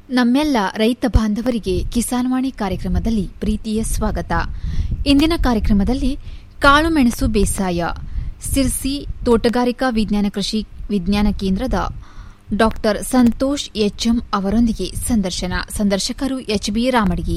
ನಮ್ಮೆಲ್ಲ ರೈತ ಬಾಂಧವರಿಗೆ ಕಿಸಾನ್ವಾಣಿ ಕಾರ್ಯಕ್ರಮದಲ್ಲಿ ಪ್ರೀತಿಯ ಸ್ವಾಗತ ಇಂದಿನ ಕಾರ್ಯಕ್ರಮದಲ್ಲಿ ಕಾಳುಮೆಣಸು ಬೇಸಾಯ ಸಿರ್ಸಿ ತೋಟಗಾರಿಕಾ ವಿಜ್ಞಾನ ಕೃಷಿ ವಿಜ್ಞಾನ ಕೇಂದ್ರದ ಡಾ ಸಂತೋಷ್ ಎಚ್ಎಂ ಅವರೊಂದಿಗೆ ಸಂದರ್ಶನ ಸಂದರ್ಶಕರು ಎಚ್ಬಿ ರಾಮಡಿಗೆ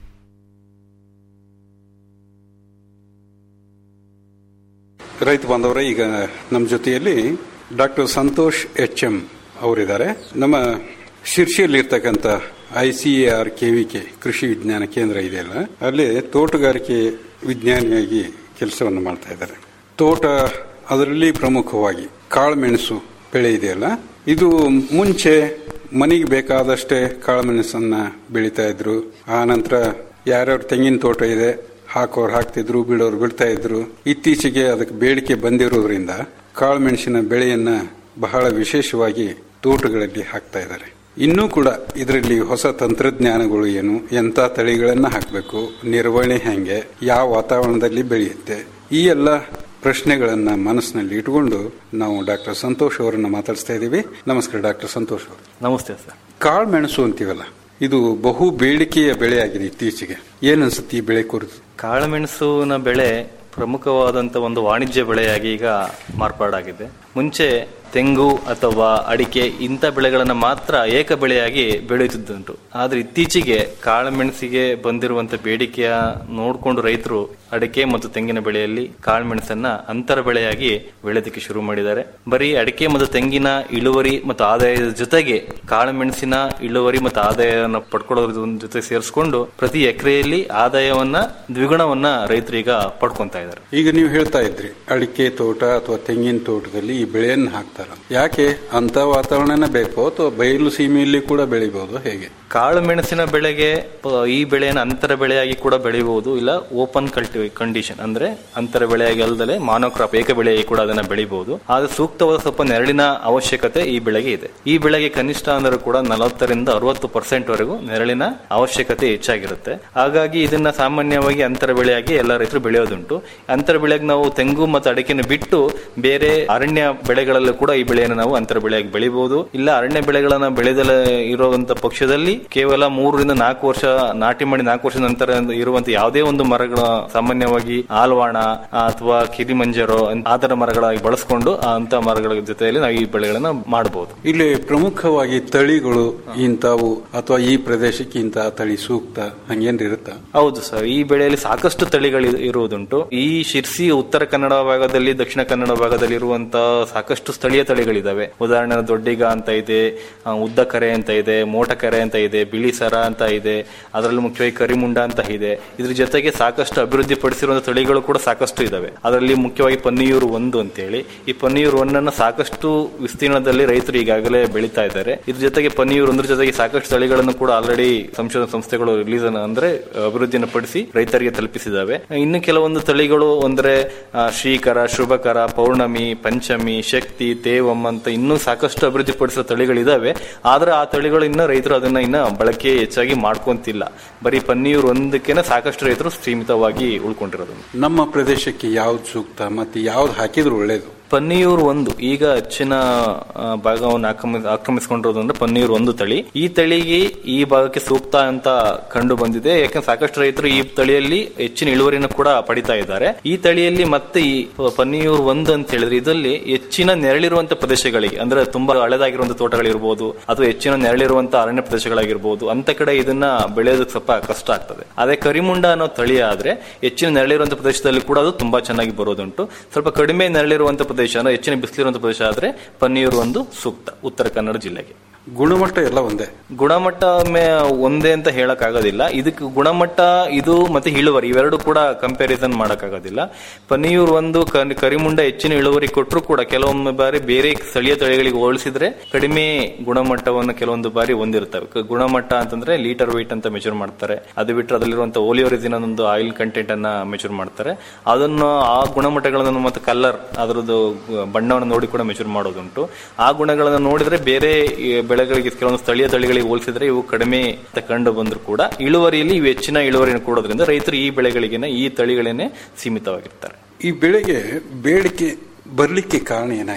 ರೈತ ಬಾಂಧವರೇ ಈಗ ನಮ್ಮ ಜೊತೆಯಲ್ಲಿ ಡಾಕ್ಟರ್ ಸಂತೋಷ್ ಎಚ್ ಎಂ ಅವರಿದ್ದಾರೆ ನಮ್ಮ ಶಿರ್ಷಿಯಲ್ಲಿ ಇರ್ತಕ್ಕಂಥ I C A R KVK Krishi Vigyan ಕೇಂದ್ರ ಇದೆಯಲ್ಲ ಅಲ್ಲಿ ತೋಟಗಾರಿಕೆ ವಿಜ್ಞಾನಿಯಾಗಿ ಕೆಲಸವನ್ನು ಮಾಡ್ತಾ ಇದ್ದಾರೆ ತೋಟ ಅದರಲ್ಲಿ ಪ್ರಮುಖವಾಗಿ ಕಾಳುಮೆಣಸು ಬೆಳೆ ಇದೆಯಲ್ಲ ಇದು ಮುಂಚೆ ಮನೆಗೆ ಬೇಕಾದಷ್ಟೇ ಕಾಳುಮೆಣಸನ್ನ ಬೆಳೀತಾ ಇದ್ರು ಆ ನಂತರ ಯಾರ್ಯಾರ ತೆಂಗಿನ ತೋಟ ಇದೆ ಹಾಕೋರು ಹಾಕ್ತಿದ್ರು ಬಿಡೋರು ಬಿಡ್ತಾ ಇದ್ರು ಇತ್ತೀಚೆಗೆ ಅದಕ್ಕೆ ಬೇಡಿಕೆ ಬಂದಿರೋದ್ರಿಂದ ಕಾಳುಮೆಣಸಿನ ಬೆಳೆಯನ್ನ ಬಹಳ ವಿಶೇಷವಾಗಿ ತೋಟಗಳಲ್ಲಿ ಹಾಕ್ತಾ ಇದ್ದಾರೆ ಇನ್ನೂ ಕೂಡ ಇದರಲ್ಲಿ ಹೊಸ ತಂತ್ರಜ್ಞಾನಗಳು ಏನು ಎಂತ ತಳಿಗಳನ್ನ ಹಾಕಬೇಕು ನಿರ್ವಹಣೆ ಹೆಂಗೆ ಯಾವ ವಾತಾವರಣದಲ್ಲಿ ಬೆಳೆಯುತ್ತೆ ಈ ಎಲ್ಲ ಪ್ರಶ್ನೆಗಳನ್ನ ಮನಸ್ಸಿನಲ್ಲಿ ಇಟ್ಕೊಂಡು ನಾವು ಡಾಕ್ಟರ್ ಸಂತೋಷ್ ಅವರನ್ನ ಮಾತಾಡಿಸ್ತಾ ಇದ್ದೀವಿ ನಮಸ್ಕಾರ ಡಾಕ್ಟರ್ ಸಂತೋಷ್ ಅವರು ನಮಸ್ತೆ ಸರ್ ಕಾಳು ಮೆಣಸು ಅಂತೀವಲ್ಲ ಇದು ಬಹು ಬೇಡಿಕೆಯ ಬೆಳೆ ಆಗಿದೆ ಇತ್ತೀಚೆಗೆ ಏನನ್ಸುತ್ತೆ ಈ ಬೆಳೆ ಕುರಿತು ಕಾಳುಮೆಣಸುವಿನ ಬೆಳೆ ಪ್ರಮುಖವಾದಂತ ಒಂದು ವಾಣಿಜ್ಯ ಬೆಳೆಯಾಗಿ ಈಗ ಮಾರ್ಪಾಡಾಗಿದೆ ಮುಂಚೆ ತೆಂಗು ಅಥವಾ ಅಡಿಕೆ ಇಂಥ ಬೆಳೆಗಳನ್ನು ಮಾತ್ರ ಏಕ ಬೆಳೆಯಾಗಿ ಬೆಳೆಯುತ್ತಿದ್ದುಂಟು ಆದ್ರೆ ಇತ್ತೀಚೆಗೆ ಕಾಳುಮೆಣಸಿಗೆ ಬಂದಿರುವಂತ ಬೇಡಿಕೆಯ ನೋಡಿಕೊಂಡು ರೈತರು ಅಡಿಕೆ ಮತ್ತು ತೆಂಗಿನ ಬೆಳೆಯಲ್ಲಿ ಕಾಳುಮೆಣಸನ್ನ ಅಂತರ ಬೆಳೆಯಾಗಿ ಬೆಳೆಯೋದಕ್ಕೆ ಶುರು ಮಾಡಿದ್ದಾರೆ ಬರೀ ಅಡಿಕೆ ಮತ್ತು ತೆಂಗಿನ ಇಳುವರಿ ಮತ್ತು ಆದಾಯದ ಜೊತೆಗೆ ಕಾಳುಮೆಣಸಿನ ಇಳುವರಿ ಮತ್ತು ಆದಾಯವನ್ನು ಪಡ್ಕೊಳ್ಳೋದ್ರ ಜೊತೆ ಸೇರಿಸಿಕೊಂಡು ಪ್ರತಿ ಎಕರೆಯಲ್ಲಿ ಆದಾಯವನ್ನ ದ್ವಿಗುಣವನ್ನ ರೈತರು ಈಗ ಪಡ್ಕೊಂತಾ ಇದ್ದಾರೆ ಈಗ ನೀವು ಹೇಳ್ತಾ ಇದ್ರಿ ಅಡಿಕೆ ತೋಟ ಅಥವಾ ತೆಂಗಿನ ತೋಟದಲ್ಲಿ ಈ ಬೆಳೆಯನ್ನು ಹಾಕ್ತಾರ ಯಾಕೆ ಅಂತ ವಾತಾವರಣನೇ ಬೇಕು ಅಥವಾ ಬಯಲು ಸೀಮೆಯಲ್ಲಿ ಕೂಡ ಬೆಳಿಬಹುದು ಹೇಗೆ ಕಾಳು ಮೆಣಸಿನ ಬೆಳೆಗೆ ಪ- ಈ ಬೆಳೆಯನ್ನು ಅಂತರ ಬೆಳೆಯಾಗಿ ಕೂಡ ಬೆಳಿಬಹುದು ಇಲ್ಲ ಓಪನ್ ಕಲ್ಟಿ ಕಂಡೀಷನ್ ಅಂದ್ರೆ ಅಂತರ ಬೆಳೆಯಾಗಿ ಅಲ್ಲದೆ ಮಾನೋಕ್ರಾಪ್ ಏಕ ಬೆಳೆಯಾಗಿ ಕೂಡ ಅದನ್ನ ಬೆಳಿಬಹುದು ಆದ್ರೆ ಸೂಕ್ತವಾದ ಸ್ವಲ್ಪ ನೆರಳಿನ ಅವಶ್ಯಕತೆ ಈ ಬೆಳೆಗೆ ಇದೆ ಈ ಬೆಳೆಗೆ ಕನಿಷ್ಠ ಅಂದರೂ ಕೂಡ ನಲವತ್ತರಿಂದ ಅರವತ್ತು ಪರ್ಸೆಂಟ್ ವರೆಗೂ ನೆರಳಿನ ಅವಶ್ಯಕತೆ ಹೆಚ್ಚಾಗಿರುತ್ತೆ ಹಾಗಾಗಿ ಇದನ್ನ ಸಾಮಾನ್ಯವಾಗಿ ಅಂತರ ಬೆಳೆಯಾಗಿ ಎಲ್ಲ ರೈತರು ಬೆಳೆಯೋದುಂಟು ಅಂತರ ಬೆಳೆಗೆ ನಾವು ತೆಂಗು ಮತ್ತು ಅಡಿಕೆನ ಬಿಟ್ಟು ಬೇರೆ ಅರಣ್ಯ ಬೆಳೆಗಳಲ್ಲೂ ಕೂಡ ಈ ಬೆಳೆಯನ್ನು ನಾವು ಅಂತರ ಬೆಳೆಯಾಗಿ ಬೆಳಿಬಹುದು ಇಲ್ಲ ಅರಣ್ಯ ಬೆಳೆಗಳನ್ನ ಬೆಳೆದಲ ಇರುವಂತ ಪಕ್ಷದಲ್ಲಿ ಕೇವಲ ಮೂರರಿಂದ ನಾಲ್ಕು ವರ್ಷ ನಾಟಿ ಮಾಡಿ ನಾಲ್ಕು ವರ್ಷದ ನಂತರ ಇರುವಂತ ಯಾವುದೇ ಒಂದು ಮರಗಳ ಸಾಮಾನ್ಯವಾಗಿ ಆಲ್ವಾಣ ಅಥವಾ ಕಿರಿಮಂಜರೋ ಆತರ ಮರಗಳಾಗಿ ಬಳಸ್ಕೊಂಡು ಅಂತ ಮರಗಳ ಜೊತೆಯಲ್ಲಿ ನಾವು ಈ ಬೆಳೆಗಳನ್ನ ಮಾಡಬಹುದು ಇಲ್ಲಿ ಪ್ರಮುಖವಾಗಿ ತಳಿಗಳು ಇಂಥವು ಅಥವಾ ಈ ಪ್ರದೇಶಕ್ಕೆ ಇಂತಹ ತಳಿ ಸೂಕ್ತ ಹಂಗೇನ್ರಿ ಇರುತ್ತಾ ಹೌದು ಸರ್ ಈ ಬೆಳೆಯಲ್ಲಿ ಸಾಕಷ್ಟು ತಳಿಗಳು ಇರುವುದುಂಟು ಈ ಶಿರ್ಸಿ ಉತ್ತರ ಕನ್ನಡ ಭಾಗದಲ್ಲಿ ದಕ್ಷಿಣ ಕನ್ನಡ ಭಾಗದಲ್ಲಿ ಇರುವಂತಹ ಸಾಕಷ್ಟು ಸ್ಥಳೀಯ ತಳಿಗಳಿದಾವೆ ಉದಾಹರಣೆ ದೊಡ್ಡಿಗ ಅಂತ ಇದೆ ಆ, ಉದ್ದ ಕರೆ ಅಂತ ಇದೆ ಮೋಟ ಕರೆ ಅಂತ ಇದೆ ಬಿಳಿ ಸರ ಅಂತ ಇದೆ ಅದರಲ್ಲೂ ಮುಖ್ಯವಾಗಿ ಕರಿಮುಂಡ ಅಂತ ಇದೆ ಇದ್ರ ಜೊತೆಗೆ ಸಾಕಷ್ಟು ಅಭಿವೃದ್ಧಿ ಪಡಿಸಿರುವಂತಹ ತಳಿಗಳು ಕೂಡ ಸಾಕಷ್ಟು ಇದಾವೆ ಅದರಲ್ಲಿ ಮುಖ್ಯವಾಗಿ ಪನ್ನಿಯೂರು ಒಂದು ಅಂತೇಳಿ ಈ ಪನ್ನಿಯೂರು ಒಂದನ್ನು ಸಾಕಷ್ಟು ವಿಸ್ತೀರ್ಣದಲ್ಲಿ ರೈತರು ಈಗಾಗಲೇ ಬೆಳೀತಾ ಇದ್ದಾರೆ ಇದ್ರ ಜೊತೆಗೆ ಪನ್ನಿಯೂರು ಒಂದ್ರ ಜೊತೆಗೆ ಸಾಕಷ್ಟು ತಳಿಗಳನ್ನು ಕೂಡ ಆಲ್ರೆಡಿ ಸಂಶೋಧನಾ ಸಂಸ್ಥೆಗಳು ರಿಲೀಸ್ ಅಂದ್ರೆ ಅಭಿವೃದ್ಧಿಯನ್ನು ಪಡಿಸಿ ರೈತರಿಗೆ ತಲುಪಿಸಿದಾವೆ ಇನ್ನು ಕೆಲವೊಂದು ತಳಿಗಳು ಅಂದ್ರೆ ಆ, ಶ್ರೀಕರ ಶುಭಕರ ಪೌರ್ಣಮಿ ಪಂಚಮಿ ಶಕ್ತಿ ತೇವಂ ಅಂತ ಇನ್ನೂ ಸಾಕಷ್ಟು ಅಭಿವೃದ್ಧಿ ಪಡಿಸಿದ ತಳಿಗಳಿದಾವೆ ಆದ್ರೆ ಆ ತಳಿಗಳು ಇನ್ನ ರೈತರು ಅದನ್ನ ಇನ್ನ ಬಳಕೆ ಹೆಚ್ಚಾಗಿ ಮಾಡ್ಕೊಂತಿಲ್ಲ ಬರೀ ಪನ್ನೀರ್ ಒಂದಕ್ಕೆನೆ ಸಾಕಷ್ಟು ರೈತರು ಸೀಮಿತವಾಗಿ ಉಳ್ಕೊಂಡಿರೋದು ನಮ್ಮ ಪ್ರದೇಶಕ್ಕೆ ಯಾವ್ದು ಸೂಕ್ತ ಮತ್ತೆ ಯಾವ್ದು ಹಾಕಿದ್ರು ಒಳ್ಳೇದು ಪನ್ನೀರ್ ಒಂದು ಈಗ ಹೆಚ್ಚಿನ ಆ, ಭಾಗವನ್ನು ಆಕ್ರಮಿ- ಆಕ್ರಮಿಸಿಕೊಂಡಿರೋದು ಅಂದ್ರೆ ಪನ್ನೀರ್ ಒಂದು ತಳಿ ಈ ತಳಿಗೆ ಈ ಭಾಗಕ್ಕೆ ಸೂಕ್ತ ಅಂತ ಕಂಡು ಬಂದಿದೆ ಯಾಕಂದ್ರೆ ಸಾಕಷ್ಟು ರೈತರು ಈ ತಳಿಯಲ್ಲಿ ಹೆಚ್ಚಿನ ಇಳುವರಿಯನ್ನು ಕೂಡ ಪಡಿತಾ ಇದ್ದಾರೆ ಈ ತಳಿಯಲ್ಲಿ ಮತ್ತೆ ಈ ಪನ್ನೀರ್ ಒಂದು ಅಂತ ಹೇಳಿದ್ರೆ ಇದರಲ್ಲಿ ಹೆಚ್ಚಿನ ನೆರಳಿರುವಂತ ಪ್ರದೇಶಗಳಿಗೆ ಅಂದ್ರೆ ತುಂಬಾ ಹಳೆದಾಗಿರುವಂತ ತೋಟಗಳಿರ್ಬೋದು ಅಥವಾ ಹೆಚ್ಚಿನ ನೆರಳಿರುವಂತ ಅರಣ್ಯ ಪ್ರದೇಶಗಳಾಗಿರ್ಬೋದು ಅಂತ ಕಡೆ ಇದನ್ನ ಬೆಳೆಯೋದಕ್ಕೆ ಸ್ವಲ್ಪ ಕಷ್ಟ ಆಗ್ತದೆ ಅದೇ ಕರಿಮುಂಡ ಅನ್ನೋ ತಳಿ ಆದ್ರೆ ಹೆಚ್ಚಿನ ನೆರಳಿರುವಂತ ಪ್ರದೇಶದಲ್ಲಿ ಕೂಡ ಅದು ತುಂಬಾ ಚೆನ್ನಾಗಿ ಬರೋದುಂಟು ಸ್ವಲ್ಪ ಕಡಿಮೆ ನೆರಳಿರುವಂತ ಪ್ರದೇಶ ಅಂದ್ರೆ ಹೆಚ್ಚಿನ ಬಿಸಿಲಿರುವಂತ ಪ್ರದೇಶ ಆದ್ರೆ ಪನ್ನೀರು ಒಂದು ಸೂಕ್ತ ಉತ್ತರ ಕನ್ನಡ ಜಿಲ್ಲೆಗೆ ಗುಣಮಟ್ಟ ಎಲ್ಲ ಒಂದೇ ಗುಣಮಟ್ಟ ಮೇ ಒಂದೇ ಅಂತ ಹೇಳಕ್ ಆಗೋದಿಲ್ಲ ಇದಕ್ಕೆ ಗುಣಮಟ್ಟ ಇದು ಮತ್ತೆ ಇಳುವರಿ ಇವೆರಡು ಕೂಡ ಕಂಪ್ಯಾರಿಸನ್ ಮಾಡಕ್ ಆಗೋದಿಲ್ಲ ಪನ್ನೀರ್ ಒಂದು ಕ- ಕರಿಮುಂಡ ಹೆಚ್ಚಿನ ಇಳುವರಿ ಕೊಟ್ಟರು ಕೂಡ ಕೆಲವೊಮ್ಮೆ ಬಾರಿ ಬೇರೆ ಸ್ಥಳೀಯ ತಳಿಗಳಿಗೆ ಹೋಲಿಸಿದ್ರೆ ಕಡಿಮೆ ಗುಣಮಟ್ಟವನ್ನು ಕೆಲವೊಂದು ಬಾರಿ ಹೊಂದಿರ್ತವೆ ಕ- ಗುಣಮಟ್ಟ ಅಂತಂದ್ರೆ ಲೀಟರ್ weight ಅಂತ ಮೆಜರ್ ಮಾಡ್ತಾರೆ ಅದು ಬಿಟ್ಟರೆ ಅದರಲ್ಲಿರುವಂತಹ ಓಲಿಯೋರಿಜಿನ್ ಒಂದು ಆಯಿಲ್ ಕಂಟೆಂಟ್ ಅನ್ನ ಮೆಜರ್ ಮಾಡ್ತಾರೆ ಅದನ್ನು ಆ ಗುಣಮಟ್ಟಗಳನ್ನು ಮತ್ತೆ ಕಲರ್ ಅದರದ್ದು ಬಣ್ಣವನ್ನು ನೋಡಿ ಕೂಡ ಮೆಜರ್ ಮಾಡೋದುಂಟು ಆ ಗುಣಗಳನ್ನು ನೋಡಿದ್ರೆ ಬೇರೆ ಈ ಬೆಳೆಗಳಿಗೆ ಕೆಲವೊಂದು ಸ್ಥಳೀಯ ತಳಿಗಳಿಗೆ ಹೋಲಿಸಿದ್ರೆ ಇವು ಕಡಿಮೆ ಅಂತ ಕಂಡು ಬಂದ್ರು ಕೂಡ ಇಳುವರಿಯಲ್ಲಿ ಇವು ಹೆಚ್ಚಿನ ಇಳುವರಿಯನ್ನು ಕೊಡೋದ್ರಿಂದ ರೈತರು ಈ ಬೆಳೆಗಳಿಗೆನೆ ಈ ತಳಿಗಳೇನೆ ಸೀಮಿತವಾಗಿರ್ತಾರೆ ಈ ಬೆಳೆಗೆ ಬೇಡಿಕೆ ಬರ್ಲಿಕ್ಕೆ ಕಾರಣ ಏನಾಯ್ತು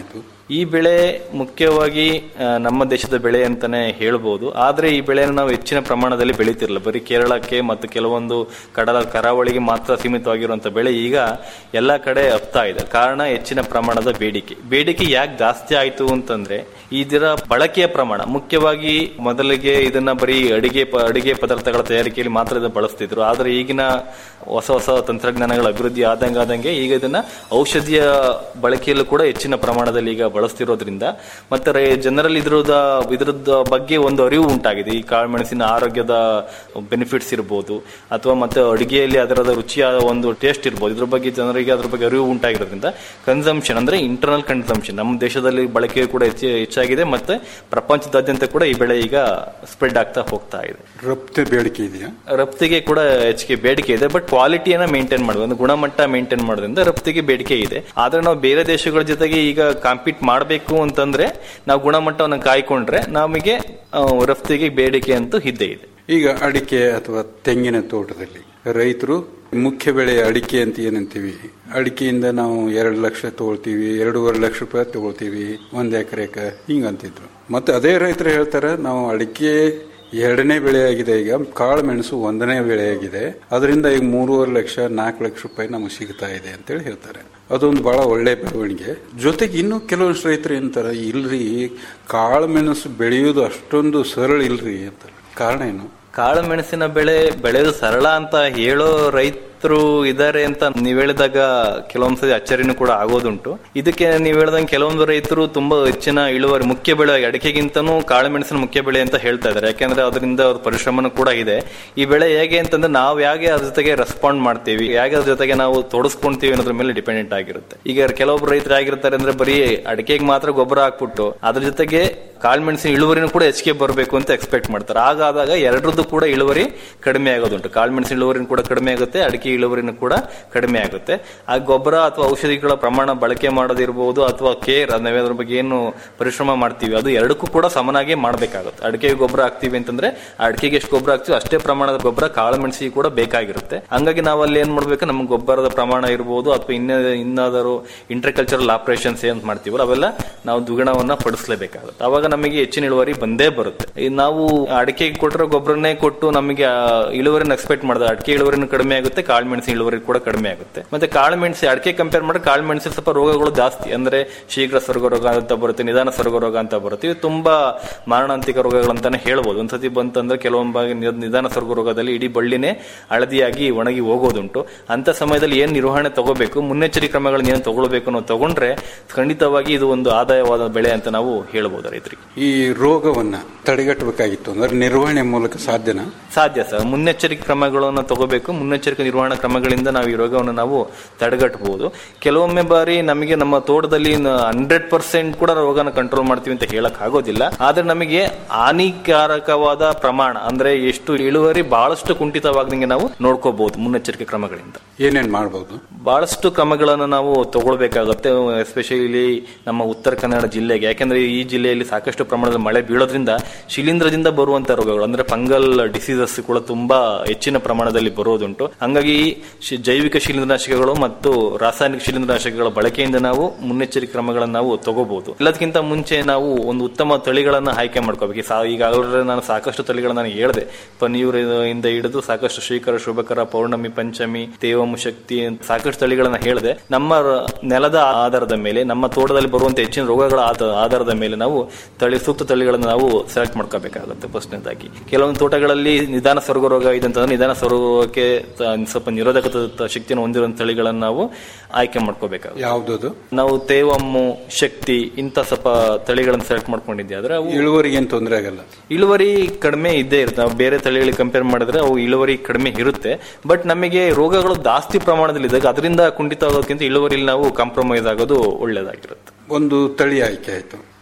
ಈ ಬೆಳೆ ಮುಖ್ಯವಾಗಿ ಆ, ನಮ್ಮ ದೇಶದ ಬೆಳೆ ಅಂತಾನೆ ಹೇಳ್ಬೋದು ಆದ್ರೆ ಈ ಬೆಳೆಯನ್ನು ನಾವು ಹೆಚ್ಚಿನ ಪ್ರಮಾಣದಲ್ಲಿ ಬೆಳೀತಿರಲಿಲ್ಲ ಬರೀ ಕೇರಳಕ್ಕೆ ಮತ್ತು ಕೆಲವೊಂದು ಕಡಲ ಕರಾವಳಿಗೆ ಮಾತ್ರ ಸೀಮಿತವಾಗಿರುವಂತ ಬೆಳೆ ಈಗ ಎಲ್ಲ ಕಡೆ ಹಬ್ತಾ ಇದೆ ಕಾರಣ ಹೆಚ್ಚಿನ ಪ್ರಮಾಣದ ಬೇಡಿಕೆ ಬೇಡಿಕೆ ಯಾಕೆ ಜಾಸ್ತಿ ಆಯ್ತು ಅಂತಂದ್ರೆ ಇದರ ಬಳಕೆಯ ಪ್ರಮಾಣ ಮುಖ್ಯವಾಗಿ ಮೊದಲಿಗೆ ಇದನ್ನ ಬರೀ ಅಡಿಗೆ ಪ- ಅಡಿಗೆ ಪದಾರ್ಥಗಳ ತಯಾರಿಕೆಯಲ್ಲಿ ಮಾತ್ರ ಇದನ್ನ ಬಳಸ್ತಿದ್ರು ಆದ್ರೆ ಈಗಿನ ಹೊಸ ಹೊಸ ತಂತ್ರಜ್ಞಾನಗಳ ಅಭಿವೃದ್ಧಿ ಆದಂಗೆ ಆದಂಗೆ ಈಗ ಇದನ್ನ ಔಷಧಿಯ ಬಳಕೆಯಲ್ಲೂ ಕೂಡ ಹೆಚ್ಚಿನ ಪ್ರಮಾಣದಲ್ಲಿ ಈಗ ಬಳಸ್ತಿರೋದ್ರಿಂದ ಮತ್ತೆ ರೈ- ಜನರಲ್ಲಿ ಇದ್ರದ ಇದ್ರದ ಬಗ್ಗೆ ಒಂದು ಅರಿವು ಉಂಟಾಗಿದೆ ಈ ಕಾಳುಮೆಣಸಿನ ಆರೋಗ್ಯದ ಬೆನಿಫಿಟ್ಸ್ ಇರ್ಬೋದು ಅಥವಾ ಮತ್ತೆ ಅಡುಗೆಯಲ್ಲಿ ಅದರದ ರುಚಿಯಾದ ಒಂದು ಟೇಸ್ಟ್ ಇರ್ಬೋದು ಇದ್ರ ಬಗ್ಗೆ ಜನರಿಗೆ ಅದ್ರ ಬಗ್ಗೆ ಅರಿವು ಉಂಟಾಗಿರೋದ್ರಿಂದ ಕನ್ಸಂಪ್ಷನ್ ಅಂದ್ರೆ ಇಂಟರ್ನಲ್ ಕನ್ಸಂಪ್ಷನ್ ನಮ್ಮ ದೇಶದಲ್ಲಿ ಬಳಕೆ ಕೂಡ ಹೆಚ್ಚು ಹೆಚ್ಚಾಗಿದೆ ಮತ್ತೆ ಪ್ರಪಂಚದಾದ್ಯಂತ ಕೂಡ ಈ ಬೆಳೆ ಈಗ ಸ್ಪ್ರೆಡ್ ಆಗ್ತಾ ಹೋಗ್ತಾ ಇದೆ ರಫ್ತು ಬೇಡಿಕೆ ಇದೆಯಾ ರಫ್ತಿಗೆ ಕೂಡ ಹೆಚ್ಚಿಗೆ ಬೇಡಿಕೆ ಇದೆ ಬಟ್ ಕ್ವಾಲಿಟಿಯನ್ನ ಮೇಂಟೈನ್ ಮಾಡೋದು ಒಂದು ಗುಣಮಟ್ಟ ಮೇಂಟೈನ್ ಮಾಡೋದ್ರಿಂದ ರಫ್ತಿಗೆ ಬೇಡಿಕೆ ಇದೆ ಆದ್ರೆ ನಾವು ಬೇರೆ ದೇಶಗಳ ಜೊತೆಗೆ ಈಗ ಕಾಂಪೀಟ್ ಮಾಡಬೇಕು ಅಂತಂದ್ರೆ ನಾವು ಗುಣಮಟ್ಟವನ್ನು ಕಾಯ್ಕೊಂಡ್ರೆ ನಮಗೆ ಆ, ರಫ್ತಿಗೆ ಬೇಡಿಕೆ ಅಂತೂ ಇದ್ದೇ ಇದೆ ಈಗ ಅಡಿಕೆ ಅಥವಾ ತೆಂಗಿನ ತೋಟದಲ್ಲಿ ರೈತರು ಮುಖ್ಯ ಬೆಳೆ ಅಡಿಕೆ ಅಂತ ಏನಂತೀವಿ ಅಡಿಕೆಯಿಂದ ನಾವು ಎರಡು ಲಕ್ಷ ತಗೊಳ್ತೀವಿ ಎರಡೂವರೆ ಲಕ್ಷ ರೂಪಾಯಿ ತಗೊಳ್ತೀವಿ ಒಂದ್ ಎಕರೆಕ ಹಿಂಗಂತಿದ್ರು ಮತ್ತೆ ಅದೇ ರೈತರು ಹೇಳ್ತಾರೆ ನಾವು ಅಡಿಕೆ ಎರಡನೇ ಬೆಳೆಯಾಗಿದೆ ಈಗ ಕಾಳು ಮೆಣಸು ಒಂದನೇ ಬೆಳೆಯಾಗಿದೆ ಅದರಿಂದ ಈಗ ಮೂರುವರೆ ಲಕ್ಷ ನಾಲ್ಕು ಲಕ್ಷ ರೂಪಾಯಿ ನಮಗೆ ಸಿಗ್ತಾ ಇದೆ ಅಂತೇಳಿ ಹೇಳ್ತಾರೆ ಅದೊಂದು ಬಹಳ ಒಳ್ಳೆ ಬೆಳವಣಿಗೆ ಜೊತೆಗೆ ಇನ್ನು ಕೆಲವೊಂದು ರೈತರು ಏನಂತಾರೆ ಇಲ್ರಿ ಕಾಳು ಮೆಣಸು ಬೆಳೆಯೋದು ಅಷ್ಟೊಂದು ಸರಳ ಇಲ್ರಿ ಅಂತಾರೆ ಕಾರಣ ಏನು ಕಾಳು ಮೆಣಸಿನ ಬೆಳೆ ಬೆಳೆಯೋದು ಸರಳ ಅಂತ ಹೇಳೋ ರೈತರು ಇದ್ದಾರೆ ಅಂತ ನೀವ್ ಹೇಳಿದಾಗ ಕೆಲವೊಂದ್ಸತಿ ಅಚ್ಚರಿನೂ ಕೂಡ ಆಗೋದುಂಟು ಇದಕ್ಕೆ ನೀವ್ ಹೇಳ್ದಂಗೆ ಕೆಲವೊಂದು ರೈತರು ತುಂಬಾ ಹೆಚ್ಚಿನ ಇಳುವರಿ ಮುಖ್ಯ ಬೆಳೆ ಅಡಿಕೆಗಿಂತನೂ ಕಾಳು ಮೆಣಸಿನ ಮುಖ್ಯ ಬೆಳೆ ಅಂತ ಹೇಳ್ತಾ ಇದ್ದಾರೆ ಯಾಕಂದ್ರೆ ಅದರಿಂದ ಅವ್ರ ಪರಿಶ್ರಮನೂ ಕೂಡ ಇದೆ ಈ ಬೆಳೆ ಹೇಗೆ ಅಂತಂದ್ರೆ ನಾವು ಹೇಗೆ ಅದ್ರ ಜೊತೆಗೆ ರೆಸ್ಪಾಂಡ್ ಮಾಡ್ತೀವಿ ಹೇಗೆ ಅದ್ರ ಜೊತೆಗೆ ನಾವು ತೊಡಸ್ಕೊಂತೀವಿ ಅನ್ನೋದ್ರ ಮೇಲೆ ಡಿಪೆಂಡೆಂಟ್ ಆಗಿರುತ್ತೆ ಈಗ ಕೆಲವೊಬ್ರು ರೈತರು ಆಗಿರ್ತಾರೆ ಅಂದ್ರೆ ಬರೀ ಅಡಿಕೆಗೆ ಮಾತ್ರ ಗೊಬ್ಬರ ಹಾಕ್ಬಿಟ್ಟು ಅದ್ರ ಜೊತೆಗೆ ಕಾಳುಮೆಣಸಿನ ಇಳುವರಿನೂ ಕೂಡ ಹೆಚ್ಚಿಗೆ ಬರಬೇಕು ಅಂತ ಎಕ್ಸ್ಪೆಕ್ಟ್ ಮಾಡ್ತಾರೆ ಹಾಗಾದಾಗ ಎರಡರದ್ದು ಕೂಡ ಇಳುವರಿ ಕಡಿಮೆ ಆಗೋದುಂಟು ಕಾಳುಮೆಣಸಿನ ಇಳುವರಿನೂ ಕೂಡ ಕಡಿಮೆ ಆಗುತ್ತೆ ಅಡಿಕೆ ಇಳುವರಿನೂ ಕೂಡ ಕಡಿಮೆ ಆಗುತ್ತೆ ಆ ಗೊಬ್ಬರ ಅಥವಾ ಔಷಧಿಗಳ ಪ್ರಮಾಣ ಬಳಕೆ ಮಾಡೋದಿರ್ಬೋದು ಅಥವಾ ಕೇರ್ ನಾವೇ ಅದ್ರ ಬಗ್ಗೆ ಏನು ಪರಿಶ್ರಮ ಮಾಡ್ತೀವಿ ಅದು ಎರಡಕ್ಕೂ ಕೂಡ ಸಮನಾಗಿ ಮಾಡಬೇಕಾಗುತ್ತೆ ಅಡಿಕೆಗೆ ಗೊಬ್ಬರ ಹಾಕ್ತೀವಿ ಅಂತಂದ್ರೆ ಆ ಅಡಿಕೆಗೆ ಎಷ್ಟು ಗೊಬ್ಬರ ಹಾಕ್ತೀವಿ ಅಷ್ಟೇ ಪ್ರಮಾಣದ ಗೊಬ್ಬರ ಕಾಳುಮೆಣಸಿಗೆ ಕೂಡ ಬೇಕಾಗಿರುತ್ತೆ ಹಂಗಾಗಿ ನಾವು ಅಲ್ಲಿ ಏನ್ ಮಾಡ್ಬೇಕು ನಮ್ಮ ಗೊಬ್ಬರದ ಪ್ರಮಾಣ ಇರ್ಬೋದು ಅಥವಾ ಇನ್ನ ಇನ್ನಾದರೂ ಇಂಟರ್ಕಲ್ಚರಲ್ ಆಪರೇಷನ್ಸ್ ಏನ್ ಮಾಡ್ತೀವಲ್ಲ ಅವೆಲ್ಲ ನಾವು ದ್ವಿಗುಣವನ್ನ ಪಡಿಸಲೇಬೇಕಾಗುತ್ತೆ ಅವಾಗ ನಮಗೆ ಹೆಚ್ಚಿನ ಇಳುವರಿ ಬಂದೇ ಬರುತ್ತೆ ಈ ನಾವು ಅಡಿಕೆಗೆ ಕೊಟ್ಟಿರೋ ಗೊಬ್ಬರನ್ನೇ ಕೊಟ್ಟು ನಮಗೆ ಆ ಇಳುವರಿನ ಎಕ್ಸ್ಪೆಕ್ಟ್ ಮಾಡಿದ್ರೆ ಅಡಿಕೆ ಇಳುವರಿನೂ ಕಡಿಮೆ ಆಗುತ್ತೆ ಕಾಳುಮೆಣಸಿನ ಇಳುವರಿ ಕೂಡ ಕಡಿಮೆ ಆಗುತ್ತೆ ಮತ್ತೆ ಕಾಳುಮೆಣಸಿ ಅಡಿಕೆ ಕಂಪೇರ್ ಮಾಡಿದ್ರೆ ಕಾಳುಮೆಣಸಿನ ಸ್ವಲ್ಪ ರೋಗಗಳು ಜಾಸ್ತಿ ಅಂದ್ರೆ ಶೀಘ್ರ ಸ್ವರ್ಗ ರೋಗ ಅಂತ ಬರುತ್ತೆ ನಿಧಾನ ಸ್ವರ್ಗ ರೋಗ ಅಂತ ಬರುತ್ತೆ ಇವು ತುಂಬಾ ಮಾರಣಾಂತಿಕ ರೋಗಗಳಂತಾನೆ ಹೇಳ್ಬೋದು ಒಂದ್ಸತಿ ಬಂತಂದ್ರೆ ಕೆಲವೊಂದು ಬಾರಿ ನಿಧ- ನಿಧಾನ ಸ್ವರ್ಗ ರೋಗದಲ್ಲಿ ಇಡೀ ಬಳ್ಳಿನೇ ಹಳದಿಯಾಗಿ ಒಣಗಿ ಹೋಗೋದುಂಟು ಅಂತ ಸಮಯದಲ್ಲಿ ಏನ್ ನಿರ್ವಹಣೆ ತಗೋಬೇಕು ಮುನ್ನೆಚ್ಚರಿಕೆ ಕ್ರಮಗಳನ್ನ ಏನ್ ತಗೊಳ್ಬೇಕು ಅನ್ನೋದು ತಗೊಂಡ್ರೆ ಖಂಡಿತವಾಗಿ ಇದು ಒಂದು ಆದಾಯವಾದ ಬೆಳೆ ಅಂತ ನಾವು ಹೇಳ್ಬೋದು ರೈತರಿಗೆ ಈ ರೋಗವನ್ನ ತಡೆಗಟ್ಟಬೇಕಾಗಿತ್ತು ಅಂದ್ರೆ ನಿರ್ವಹಣೆ ಮೂಲಕ ಸಾಧ್ಯನಾ ಸಾಧ್ಯ ಸರ್ ಮುನ್ನೆಚ್ಚರಿಕೆ ಕ್ರಮಗಳನ್ನು ತಗೋಬೇಕು ಮುನ್ನೆಚ್ಚರಿಕೆ ನಿರ್ವಹಣಾ ಕ್ರಮಗಳಿಂದ ನಾವು ಈ ರೋಗವನ್ನು ನಾವು ತಡೆಗಟ್ಟಬಹುದು ಕೆಲವೊಮ್ಮೆ ಬಾರಿ ನಮಗೆ ನಮ್ಮ ತೋಟದಲ್ಲಿ ಹಂಡ್ರೆಡ್ ಪರ್ಸೆಂಟ್ ಕೂಡ ರೋಗನ ಕಂಟ್ರೋಲ್ ಮಾಡ್ತೀವಿ ಅಂತ ಹೇಳಕ್ ಆಗೋದಿಲ್ಲ ಆದ್ರೆ ನಮಗೆ ಹಾನಿಕಾರಕವಾದ ಪ್ರಮಾಣ ಅಂದ್ರೆ ಎಷ್ಟು ಇಳುವರಿ ಬಹಳಷ್ಟು ಕುಂಠಿತವಾಗದಂಗೆ ನಾವು ನೋಡ್ಕೋಬಹುದು ಮುನ್ನೆಚ್ಚರಿಕೆ ಕ್ರಮಗಳಿಂದ ಏನೇನ್ ಮಾಡಬಹುದು ಬಹಳಷ್ಟು ಕ್ರಮಗಳನ್ನು ನಾವು ತಗೊಳ್ಬೇಕಾಗುತ್ತೆ ಎಸ್ಪೆಷಲಿ ನಮ್ಮ ಉತ್ತರ ಕನ್ನಡ ಜಿಲ್ಲೆಗೆ ಯಾಕಂದ್ರೆ ಈ ಜಿಲ್ಲೆಯಲ್ಲಿ ಸಾಕಷ್ಟು ಪ್ರಮಾಣದ ಮಳೆ ಬೀಳೋದ್ರಿಂದ ಶಿಲೀಂಧ್ರದಿಂದ ಬರುವಂತ ರೋಗಗಳು ಅಂದ್ರೆ ಫಂಗಲ್ ಡಿಸೀಸಸ್ ಕೂಡ ತುಂಬಾ ಹೆಚ್ಚಿನ ಪ್ರಮಾಣದಲ್ಲಿ ಬರೋದುಂಟು ಹಂಗಾಗಿ ಶಿ- ಜೈವಿಕ ಶಿಲೀಂಧ್ರನಾಶಕಗಳು ಮತ್ತು ರಾಸಾಯನಿಕ ಶಿಲೀಂಧ್ರನಾಶಕಗಳ ಬಳಕೆಯಿಂದ ನಾವು ಮುನ್ನೆಚ್ಚರಿಕೆ ಕ್ರಮಗಳನ್ನು ನಾವು ತಗೋಬಹುದು ಎಲ್ಲದಕ್ಕಿಂತ ಮುಂಚೆ ನಾವು ಒಂದು ಉತ್ತಮ ತಳಿಗಳನ್ನ ಆಯ್ಕೆ ಮಾಡ್ಕೋಬೇಕು ಸಾ- ಈಗಾಗಲೇ ನಾನು ಸಾಕಷ್ಟು ತಳಿಗಳನ್ನ ನಾನು ಹೇಳಿದೆ ಪನೀರ್ ಇಂದ ಹಿಡಿದು ಸಾಕಷ್ಟು ಶ್ರೀಕರ ಶುಭಕರ ಪೌರ್ಣಮಿ ಪಂಚಮಿ ತೇವಂ ಶಕ್ತಿ ಅಂತ ಸಾಕಷ್ಟು ತಳಿಗಳನ್ನ ಹೇಳಿದೆ ನಮ್ಮ ರ- ನೆಲದ ಆಧಾರದ ಮೇಲೆ ನಮ್ಮ ತೋಟದಲ್ಲಿ ಬರುವಂತ ಹೆಚ್ಚಿನ ರೋಗಗಳ ಆಧ- ಆಧಾರದ ಮೇಲೆ ನಾವು ತಳಿ ಸೂಕ್ತ ತಳಿಗಳನ್ನು ನಾವು ಸೆಲೆಕ್ಟ್ ಮಾಡ್ಕೋಬೇಕಾಗುತ್ತೆ ಫಸ್ಟ್ನೇದಾಗಿ ಕೆಲವೊಂದು ತೋಟಗಳಲ್ಲಿ ನಿಧಾನ ಸ್ವರ್ಗ ರೋಗ ಇದೆ ಅಂತಂದ್ರೆ ನಿಧಾನ ಸ್ವರ್ಗಕ್ಕೆ ತ- ಸ್ವಲ್ಪ ನಿರೋಧಕ ತ- ಶಕ್ತಿಯನ್ನು ಹೊಂದಿರುವಂತ ತಳಿಗಳನ್ನು ನಾವು ಆಯ್ಕೆ ಮಾಡ್ಕೋಬೇಕಾಗುತ್ತೆ ಯಾವ್ದದು ನಾವು ತೇವಮ್ಮು ಶಕ್ತಿ ಇಂಥ ಸ್ವಲ್ಪ ತಳಿಗಳನ್ನು ಸೆಲೆಕ್ಟ್ ಮಾಡ್ಕೊಂಡಿದ್ದೆ ಆದ್ರೆ ಅವು ಇಳುವರಿಗೆ ಏನ್ ತೊಂದರೆ ಆಗಲ್ಲ ಇಳುವರಿ ಕಡಿಮೆ ಇದ್ದೇ ಇರುತ್ತೆ ನಾವು ಬೇರೆ ತಳಿಗಳಿಗೆ ಕಂಪೇರ್ ಮಾಡಿದ್ರೆ ಅವು ಇಳುವರಿ ಕಡಿಮೆ ಇರುತ್ತೆ ಬಟ್ ನಮಗೆ ರೋಗಗಳು ಜಾಸ್ತಿ ಪ್ರಮಾಣದಲ್ಲಿ ಇದ್ದಾಗ ಅದರಿಂದ ಕುಂಠಿತ ಆಗೋದಕ್ಕಿಂತ ಇಳುವರಿಲಿ ನಾವು ಕಾಂಪ್ರಮೈಸ್ ಆಗೋದು ಒಳ್ಳೇದಾಗಿರುತ್ತೆ ಒಂದು ತಳಿ ಆಯ್ಕೆ ಆಯ್ತು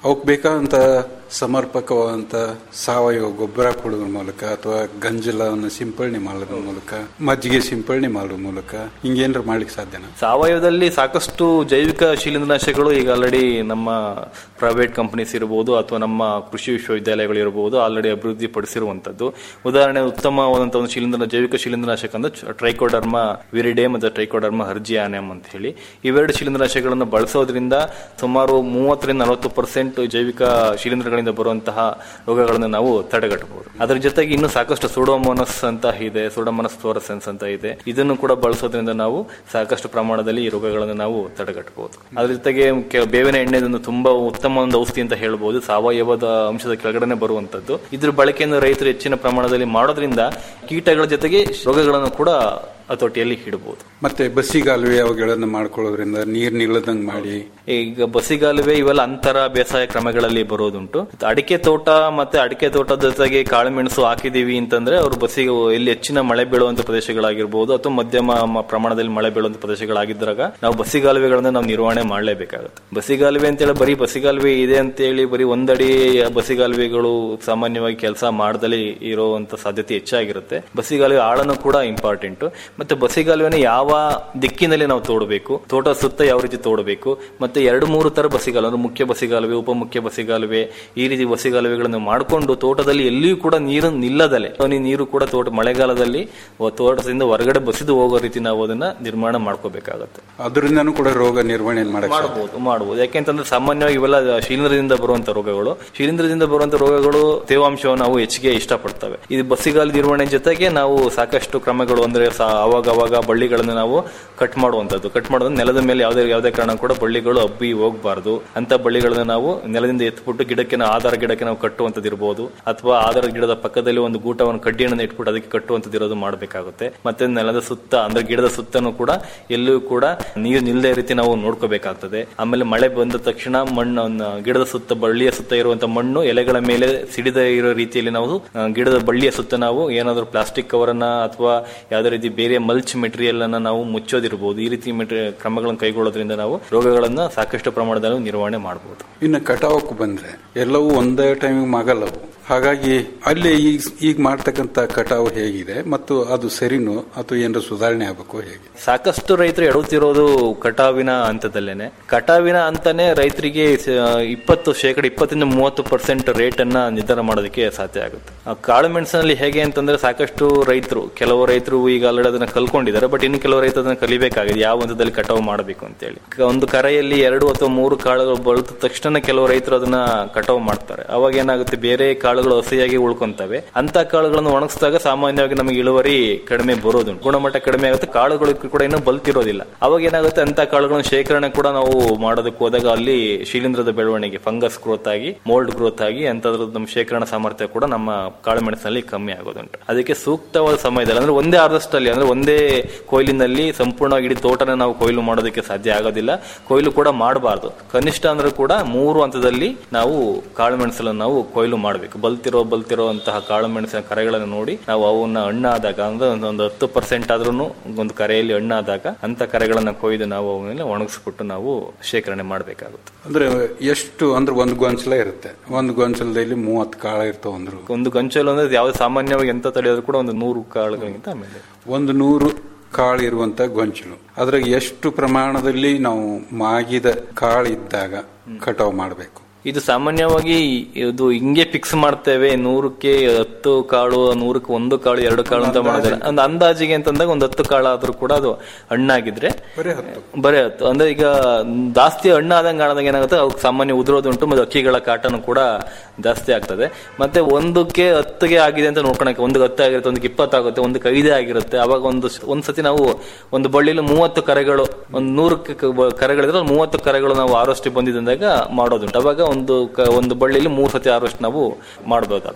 ಅವಕ್ಕೆ ಬೇಕಾದಂತ ಸಮರ್ಪಕವಾದಂತ ಸಾವಯವ ಗೊಬ್ಬರ ಕೊಡೋದ್ರ ಮೂಲಕ ಅಥವಾ ಗಂಜಲವನ್ನು ಸಿಂಪಡಣೆ ಮಾಡೋದ್ರ ಮೂಲಕ ಮಜ್ಜಿಗೆ ಸಿಂಪಡಣೆ ಮಾಡೋದ್ರ ಮೂಲಕ ಹಿಂಗೇನ್ರ ಮಾಡ್ಲಿಕ್ಕೆ ಸಾಧ್ಯನಾ ಸಾವಯವದಲ್ಲಿ ಸಾಕಷ್ಟು ಜೈವಿಕ ಶಿಲೀಂಧ್ರನಾಶಕಗಳು ಈಗ ಆಲ್ರೆಡಿ ನಮ್ಮ ಪ್ರೈವೇಟ್ ಕಂಪನೀಸ್ ಇರಬಹುದು ಅಥವಾ ನಮ್ಮ ಕೃಷಿ ವಿಶ್ವವಿದ್ಯಾಲಯಗಳು ಇರಬಹುದು ಆಲ್ರೆಡಿ ಅಭಿವೃದ್ಧಿ ಪಡಿಸಿರುವಂತದ್ದು ಉದಾಹರಣೆ ಉತ್ತಮವಾದಂತಹ ಒಂದು ಶಿಲೀಂಧ್ರ ಜೈವಿಕ ಶಿಲೀಂಧ್ರನಾಶಕ ಅಂದ್ರೆ ಟ್ರೈಕೋಡರ್ಮ ವಿರಿಡೆ ಮತ್ತು ಟ್ರೈಕೋಡರ್ಮ ಹರ್ಜಿಯಾನೆಮ್ ಅಂತ ಹೇಳಿ ಇವೆರಡು ಶಿಲೀಂಧ್ರನಾಶಕಗಳನ್ನು ಬಳಸೋದ್ರಿಂದ ಸುಮಾರು ಮೂವತ್ತರಿಂದ ನಲವತ್ತು ಪರ್ಸೆಂಟ್ ಜೈವಿಕ ಶಿಲೀಂಧ್ರಗಳಿಂದ ಬರುವಂತಹ ರೋಗಗಳನ್ನು ನಾವು ತಡೆಗಟ್ಟಬಹುದು ಅದರ ಜೊತೆಗೆ ಇನ್ನು ಸಾಕಷ್ಟು ಸೂಡೋಮೋನಸ್ ಅಂತ ಇದೆ ಸೂಡೋಮೋನಸ್ ಫ್ಲೋರಸೆನ್ಸ್ ಅಂತ ಇದೆ ಇದನ್ನು ಕೂಡ ಬಳಸೋದ್ರಿಂದ ನಾವು ಸಾಕಷ್ಟು ಪ್ರಮಾಣದಲ್ಲಿ ಈ ರೋಗಗಳನ್ನು ನಾವು ತಡೆಗಟ್ಟಬಹುದು ಅದ್ರ ಜೊತೆಗೆ ಕೆ- ಬೇವಿನ ಎಣ್ಣೆ ಒಂದು ತುಂಬಾ ಉತ್ತಮ ಒಂದು ಔಷಧಿ ಅಂತ ಹೇಳ್ಬೋದು ಸಾವಯವದ ಅಂಶದ ಕೆಳಗಡೆ ಬರುವಂತದ್ದು ಇದ್ರ ಬಳಕೆಯನ್ನು ರೈತರು ಹೆಚ್ಚಿನ ಪ್ರಮಾಣದಲ್ಲಿ ಮಾಡೋದ್ರಿಂದ ಕೀಟಗಳ ಜೊತೆಗೆ ರೋಗಗಳನ್ನು ಕೂಡ ಹತೋಟಿಯಲ್ಲಿ ಇಡಬಹುದು ಮತ್ತೆ ಬಸ್ಸಿಗಾಲುವೆ ಅವುಗಳನ್ನು ಮಾಡ್ಕೊಳ್ಳೋದ್ರಿಂದ ನೀರ್ ನಿಲ್ಲದಂಗ್ ಮಾಡಿ ಈಗ ಬಸಿಗಾಲುವೆ ಇವೆಲ್ಲ ಅಂತರ ಬೇಸಾಯ ಕ್ರಮಗಳಲ್ಲಿ ಬರೋದುಂಟು ಅಡಿಕೆ ತೋಟ ಮತ್ತೆ ಅಡಿಕೆ ತೋಟದ ಜೊತೆಗೆ ಕಾಳುಮೆಣಸು ಹಾಕಿದೀವಿ ಅಂತಂದ್ರೆ ಅವರು ಬಸಿಗೆ ಎಲ್ಲಿ ಹೆಚ್ಚಿನ ಮಳೆ ಬೀಳುವಂತ ಪ್ರದೇಶಗಳಾಗಿರ್ಬೋದು ಅಥವಾ ಮಧ್ಯಮ ಮ- ಪ್ರಮಾಣದಲ್ಲಿ ಮಳೆ ಬೀಳುವಂತ ಪ್ರದೇಶಗಳಾಗಿದ್ದಾಗ ನಾವು ಬಸಿಗಾಲುವೆಗಳನ್ನ ನಾವು ನಿರ್ವಹಣೆ ಮಾಡಲೇಬೇಕಾಗುತ್ತೆ ಬಸಿಗಾಲುವೆ ಅಂತೇಳಿ ಬರೀ ಬಸಿಗಾಲುವೆ ಇದೆ ಅಂತೇಳಿ ಬರೀ ಒಂದಡಿ ಬಸಿಗಾಲುವೆಗಳು ಸಾಮಾನ್ಯವಾಗಿ ಕೆಲಸ ಮಾಡದಲ್ಲಿ ಇರುವಂತ ಸಾಧ್ಯತೆ ಹೆಚ್ಚಾಗಿರುತ್ತೆ ಬಸಿಗಾಲುವೆ ಆಳನು ಕೂಡ ಇಂಪಾರ್ಟೆಂಟ್ ಮತ್ತೆ ಬಸಿಗಾಲುವೆನ ಯಾವ ದಿಕ್ಕಿನಲ್ಲಿ ನಾವು ತೋಡಬೇಕು ತೋಟ ಸುತ್ತ ಯಾವ ರೀತಿ ತೋಡಬೇಕು ಮತ್ತೆ ಎರಡು ಮೂರು ತರ ಬಸಿಗಾಲು ಅಂದ್ರೆ ಮುಖ್ಯ ಬಸಿಗಾಲುವೆ ಉಪಮುಖ್ಯ ಬಸಿಗಾಲುವೆ ಈ ರೀತಿ ಬಸಿಗಾಲುವೆಗಳನ್ನು ಮಾಡಿಕೊಂಡು ತೋಟದಲ್ಲಿ ಎಲ್ಲಿಯೂ ಕೂಡ ನೀರು ನಿಲ್ಲದಲೆ ಹನಿ ನೀರು ಕೂಡ ತೋಟ ಮಳೆಗಾಲದಲ್ಲಿ ವ- ತೋಟದಿಂದ ಹೊರಗಡೆ ಬಸಿದು ಹೋಗೋ ರೀತಿ ನಾವು ಅದನ್ನ ನಿರ್ಮಾಣ ಮಾಡ್ಕೋಬೇಕಾಗತ್ತೆ ಅದರಿಂದನೂ ಕೂಡ ರೋಗ ನಿರ್ವಹಣೆ ಮಾಡಕ್ ಸಾಧ್ಯ. ಮಾಡಬಹುದು ಮಾಡಬಹುದು ಯಾಕೆಂತಂದ್ರೆ ಸಾಮಾನ್ಯವಾಗಿ ಇವೆಲ್ಲ ಶಿಲೀಂಧ್ರದಿಂದ ಬರುವಂತ ರೋಗಗಳು ಶಿಲೀಂಧ್ರದಿಂದ ಬರುವಂತ ರೋಗಗಳು ತೇವಾಂಶವನ್ನು ನಾವು ಹೆಚ್ಚಿಗೆ ಇಷ್ಟಪಡ್ತವೆ ಇದು ಬಸ್ಸಿಗಾಲ ನಿರ್ವಹಣೆ ಜೊತೆಗೆ ನಾವು ಸಾಕಷ್ಟು ಕ್ರಮಗಳು ಅಂದ್ರೆ ಸಾ- ಅವಾಗ ಅವಾಗ ಬಳ್ಳಿಗಳನ್ನು ನಾವು ಕಟ್ ಮಾಡುವಂತದ್ದು ಕಟ್ ಮಾಡೋದು ನೆಲದ ಮೇಲೆ ಯಾವುದೇ ಯಾವುದೇ ಕಾರಣ ಕೂಡ ಬಳ್ಳಿಗಳು ಹಬ್ಬಿ ಹೋಗಬಾರದು ಅಂತ ಬಳ್ಳಿಗಳನ್ನ ನಾವು ನೆಲದಿಂದ ಎತ್ಬಿಟ್ಟು ಗಿಡಕ್ಕೆ ನಾವು ಆಧಾರ ಗಿಡಕ್ಕೆ ನಾವು ಕಟ್ಟುವಂತದ್ದು ಇರಬಹುದು ಅಥವಾ ಆಧಾರ ಗಿಡದ ಪಕ್ಕದಲ್ಲಿ ಒಂದು ಗೂಟವನ್ನು ಕಡ್ಡಿಯನ್ನು ಇಟ್ಬಿಟ್ಟು ಅದಕ್ಕೆ ಕಟ್ಟುವಂತದ್ದು ಇರೋದು ಮಾಡಬೇಕಾಗುತ್ತೆ ಮತ್ತೆ ನೆಲದ ಸುತ್ತ ಅಂದ್ರೆ ಗಿಡದ ಸುತ್ತನೂ ಕೂಡ ಎಲ್ಲೂ ಕೂಡ ನೀರು ನಿಲ್ಲದೆ ರೀತಿ ನಾವು ನೋಡ್ಕೋಬೇಕಾಗ್ತದೆ ಆಮೇಲೆ ಮಳೆ ಬಂದ ತಕ್ಷಣ ಮಣ್ಣು ಗಿಡದ ಸುತ್ತ ಬಳ್ಳಿಯ ಸುತ್ತ ಇರುವಂತ ಮಣ್ಣು ಎಲೆಗಳ ಮೇಲೆ ಸಿಡಿದ ಇರೋ ರೀತಿಯಲ್ಲಿ ನಾವು ಆ, ಗಿಡದ ಬಳ್ಳಿಯ ಸುತ್ತ ನಾವು ಏನಾದರೂ ಪ್ಲಾಸ್ಟಿಕ್ ಕವರ್ ಅನ್ನ ಅಥವಾ ಯಾವುದೇ ರೀತಿ ಬೇರೆ ಮಲ್ಚ್ ಮೆಟೀರಿಯಲ್ ಅನ್ನ ನಾವು ಮುಚ್ಚೋದಿರಬಹುದು ಈ ರೀತಿ ಮೆಟೀರಿಯಲ್ ಕ್ರಮಗಳನ್ನು ಕೈಗೊಳ್ಳೋದ್ರಿಂದ ನಾವು ರೋಗಗಳನ್ನ ಸಾಕಷ್ಟು ಪ್ರಮಾಣದಲ್ಲಿ ನಿರ್ವಹಣೆ ಮಾಡಬಹುದು ಇನ್ನು ಕಟಾವಕ್ಕೆ ಬಂದ್ರೆ ಎಲ್ಲವೂ ಒಂದೇ ಟೈಮಿಗೆ ಮಗಲ್ಲವು ಹಾಗಾಗಿ ಅಲ್ಲಿ ಈಗ ಈಗ ಮಾಡ್ತಕ್ಕಂತ ಕಟಾವು ಹೇಗಿದೆ ಮತ್ತು ಅದು ಸರಿನೋ ಅಥವಾ ಏನಾರ ಸುಧಾರಣೆ ಆಗಬೇಕು ಹೇಗೆ ಸಾಕಷ್ಟು ರೈತರು ಎಡುತ್ತಿರೋದು ಕಟಾವಿನ ಹಂತದಲ್ಲೇನೆ ಕಟಾವಿನ ಹಂತನೇ ರೈತರಿಗೆ ಸ- ಇಪ್ಪತ್ತು ಶೇಕಡ ಇಪ್ಪತ್ತರಿಂದ ಮೂವತ್ತು ಪರ್ಸೆಂಟ್ ರೇಟ್ ಅನ್ನ ನಿರ್ಧಾರ ಮಾಡೋದಕ್ಕೆ ಸಾಧ್ಯ ಆಗುತ್ತೆ ಆ ಕಾಳು ಮೆಣಸಿನಲ್ಲಿ ಹೇಗೆ ಅಂತಂದ್ರೆ ಸಾಕಷ್ಟು ರೈತರು ಕೆಲವು ರೈತರು ಈಗ ಆಲ್ರೆಡಿ ಅದನ್ನ ಕಲ್ಕೊಂಡಿದ್ದಾರೆ ಬಟ್ ಇನ್ನು ಕೆಲವು ರೈತರು ಅದನ್ನ ಕಲಿಬೇಕಾಗಿದೆ ಯಾವ ಹಂತದಲ್ಲಿ ಕಟಾವು ಮಾಡಬೇಕು ಅಂತೇಳಿ ಕ- ಒಂದು ಕರೆಯಲ್ಲಿ ಎರಡು ಅಥವಾ ಮೂರು ಕಾಳುಗಳು ಬಳಿದ ತಕ್ಷಣ ಕೆಲವು ರೈತರು ಅದನ್ನ ಕಟಾವು ಮಾಡ್ತಾರೆ ಅವಾಗ ಏನಾಗುತ್ತೆ ಬೇರೆ ಕಾಳುಗಳು ಹಸಿಯಾಗಿ ಉಳ್ಕೊಂತವೆ ಅಂತ ಕಾಳುಗಳನ್ನು ಒಣಗಿಸಿದಾಗ ಸಾಮಾನ್ಯವಾಗಿ ನಮಗೆ ಇಳುವರಿ ಕಡಿಮೆ ಬರೋದು ಗುಣಮಟ್ಟ ಕಡಿಮೆ ಆಗುತ್ತೆ ಕಾಳುಗಳು ಕೂಡ ಇನ್ನೂ ಬಲ್ತಿರೋದಿಲ್ಲ ಅವಾಗ ಏನಾಗುತ್ತೆ ಅಂತ ಕಾಳುಗಳನ್ನು ಶೇಖರಣೆ ಕೂಡ ನಾವು ಮಾಡೋದಕ್ಕೆ ಹೋದಾಗ ಅಲ್ಲಿ ಶಿಲೀಂಧ್ರದ ಬೆಳವಣಿಗೆ ಫಂಗಸ್ ಗ್ರೋತ್ ಆಗಿ ಮೋಲ್ಡ್ ಗ್ರೋತ್ ಆಗಿ ಅಂತದ್ರದ್ದು ನಮ್ಮ ಶೇಖರಣಾ ಸಾಮರ್ಥ್ಯ ಕೂಡ ನಮ್ಮ ಕಾಳು ಮೆಣಸಿನಲ್ಲಿ ಕಮ್ಮಿ ಆಗೋದುಂಟು ಅದಕ್ಕೆ ಸೂಕ್ತವಾದ ಸಮಯದಲ್ಲಿ ಅಂದ್ರೆ ಒಂದೇ ಹಾರ್ವೆಸ್ಟಲ್ಲಿ ಅಂದ್ರೆ ಒಂದೇ ಕೊಯ್ಲಿನಲ್ಲಿ ಸಂಪೂರ್ಣವಾಗಿ ಇಡೀ ತೋಟನ ನಾವು ಕೊಯ್ಲು ಮಾಡೋದಕ್ಕೆ ಸಾಧ್ಯ ಆಗೋದಿಲ್ಲ ಕೊಯ್ಲು ಕೂಡ ಮಾಡಬಾರ್ದು ಕನಿಷ್ಠ ಅಂದ್ರೆ ಕೂಡ ಮೂರು ಹಂತದಲ್ಲಿ ನಾವು ಕಾಳು ಮೆಣಸನ್ನು ನಾವು ಕೊಯ್ಲು ಮಾಡಬೇಕು ಬಲ್ತಿರೋ ಬಲ್ತಿರೋ ಅಂತಹ ಕಾಳು ಮೆಣಸಿನ ಕರೆಗಳನ್ನು ನೋಡಿ ನಾವು ಅವನ್ನ ಹಣ್ಣಾದಾಗ ಅಂದ್ರೆ ಒಂದು- ಒಂದು ಹತ್ತು ಪರ್ಸೆಂಟ್ ಆದ್ರೂ ಒಂದು ಕರೆಯಲ್ಲಿ ಹಣ್ಣಾದಾಗ ಅಂತ ಕರೆಗಳನ್ನ ಕೊಯ್ದು ನಾವು ಅವನ್ನೆಲ್ಲ ಒಣಗಿಸ್ಬಿಟ್ಟು ನಾವು ಶೇಖರಣೆ ಮಾಡಬೇಕಾಗುತ್ತೆ ಅಂದ್ರೆ ಎಷ್ಟು ಅಂದ್ರೆ ಒಂದು ಗೊಂಚಲ ಇರುತ್ತೆ ಒಂದು ಗೊಂಚಲದಲ್ಲಿ ಮೂವತ್ತು ಕಾಳ ಇರ್ತಾವ ಅಂದ್ರು ಒಂದು ಗಂಚಲು ಅಂದ್ರೆ ಯಾವ್ದು ಸಾಮಾನ್ಯವಾಗಿ ಎಂತ ತಡೆಯೋದು ಕೂಡ ಒಂದು ನೂರು ಕಾಳುಗಳಿಗಿಂತ ಆಮೇಲೆ ಒಂದು ನೂರು ಕಾಳು ಇರುವಂತ ಗೊಂಚಲು ಅದ್ರಾಗ ಎಷ್ಟು ಪ್ರಮಾಣದಲ್ಲಿ ನಾವು ಮಾಗಿದ ಕಾಳು ಇದ್ದಾಗ ಕಟಾವು ಮಾಡಬೇಕು ಇದು ಸಾಮಾನ್ಯವಾಗಿ ಇದು ಹಿಂಗೆ ಫಿಕ್ಸ್ ಮಾಡ್ತೇವೆ ನೂರಕ್ಕೆ ಹತ್ತು ಕಾಳು ನೂರಕ್ಕೆ ಒಂದು ಕಾಳು ಎರಡು ಕಾಳು ಅಂತ ಮಾಡೋದಿಲ್ಲ ಒಂದು ಅಂದಾಜಿಗೆ ಅಂತಂದಾಗ ಒಂದು ಹತ್ತು ಕಾಳು ಆದ್ರೂ ಕೂಡ ಅದು ಹಣ್ಣಾಗಿದ್ರೆ ಬರೀ ಹತ್ತು ಬರೀ ಹತ್ತು ಅಂದ್ರೆ ಈಗ ಜಾಸ್ತಿ ಹಣ್ಣಾದಂಗೆ ಆದಂಗೆ ಏನಾಗುತ್ತೆ ಅವ್ಕೆ ಸಾಮಾನ್ಯ ಉದುರೋದುಂಟು ಮತ್ತೆ ಅಕ್ಕಿಗಳ ಕಾಟನು ಕೂಡ ಜಾಸ್ತಿ ಆಗ್ತದೆ ಮತ್ತೆ ಒಂದಕ್ಕೆ ಹತ್ತಿಗೆ ಆಗಿದೆ ಅಂತ ನೋಡ್ಕೊಳಕ್ಕೆ ಒಂದು ಹತ್ತು ಆಗಿರುತ್ತೆ ಒಂದಕ್ಕೆ ಇಪ್ಪತ್ತಾಗುತ್ತೆ ಒಂದಕ್ಕೆ ಐದೇ ಆಗಿರುತ್ತೆ ಅವಾಗ ಒಂದು ಒಂದ್ ಸತಿ ನಾವು ಒಂದು ಬಳ್ಳಿಲಿ ಮೂವತ್ತು ಕರೆಗಳು ಒಂದು ನೂರಕ್ಕೆ ಕ- ಬ- ಕರೆಗಳಿದ್ರೆ ಒಂದು ಮೂವತ್ತು ಕರೆಗಳು ನಾವು ಆರೋಷ್ಟು ಬಂದಿದ್ದಾಗ ಮಾಡೋದುಂಟು ಅವಾಗ ಒಂದು ಕ- ಒಂದು ಬಳ್ಳಿಲಿ ಮೂರು ಸತಿ ಆರೋಷ್ಟು ನಾವು ಮಾಡಬೇಕಾಗುತ್ತೆ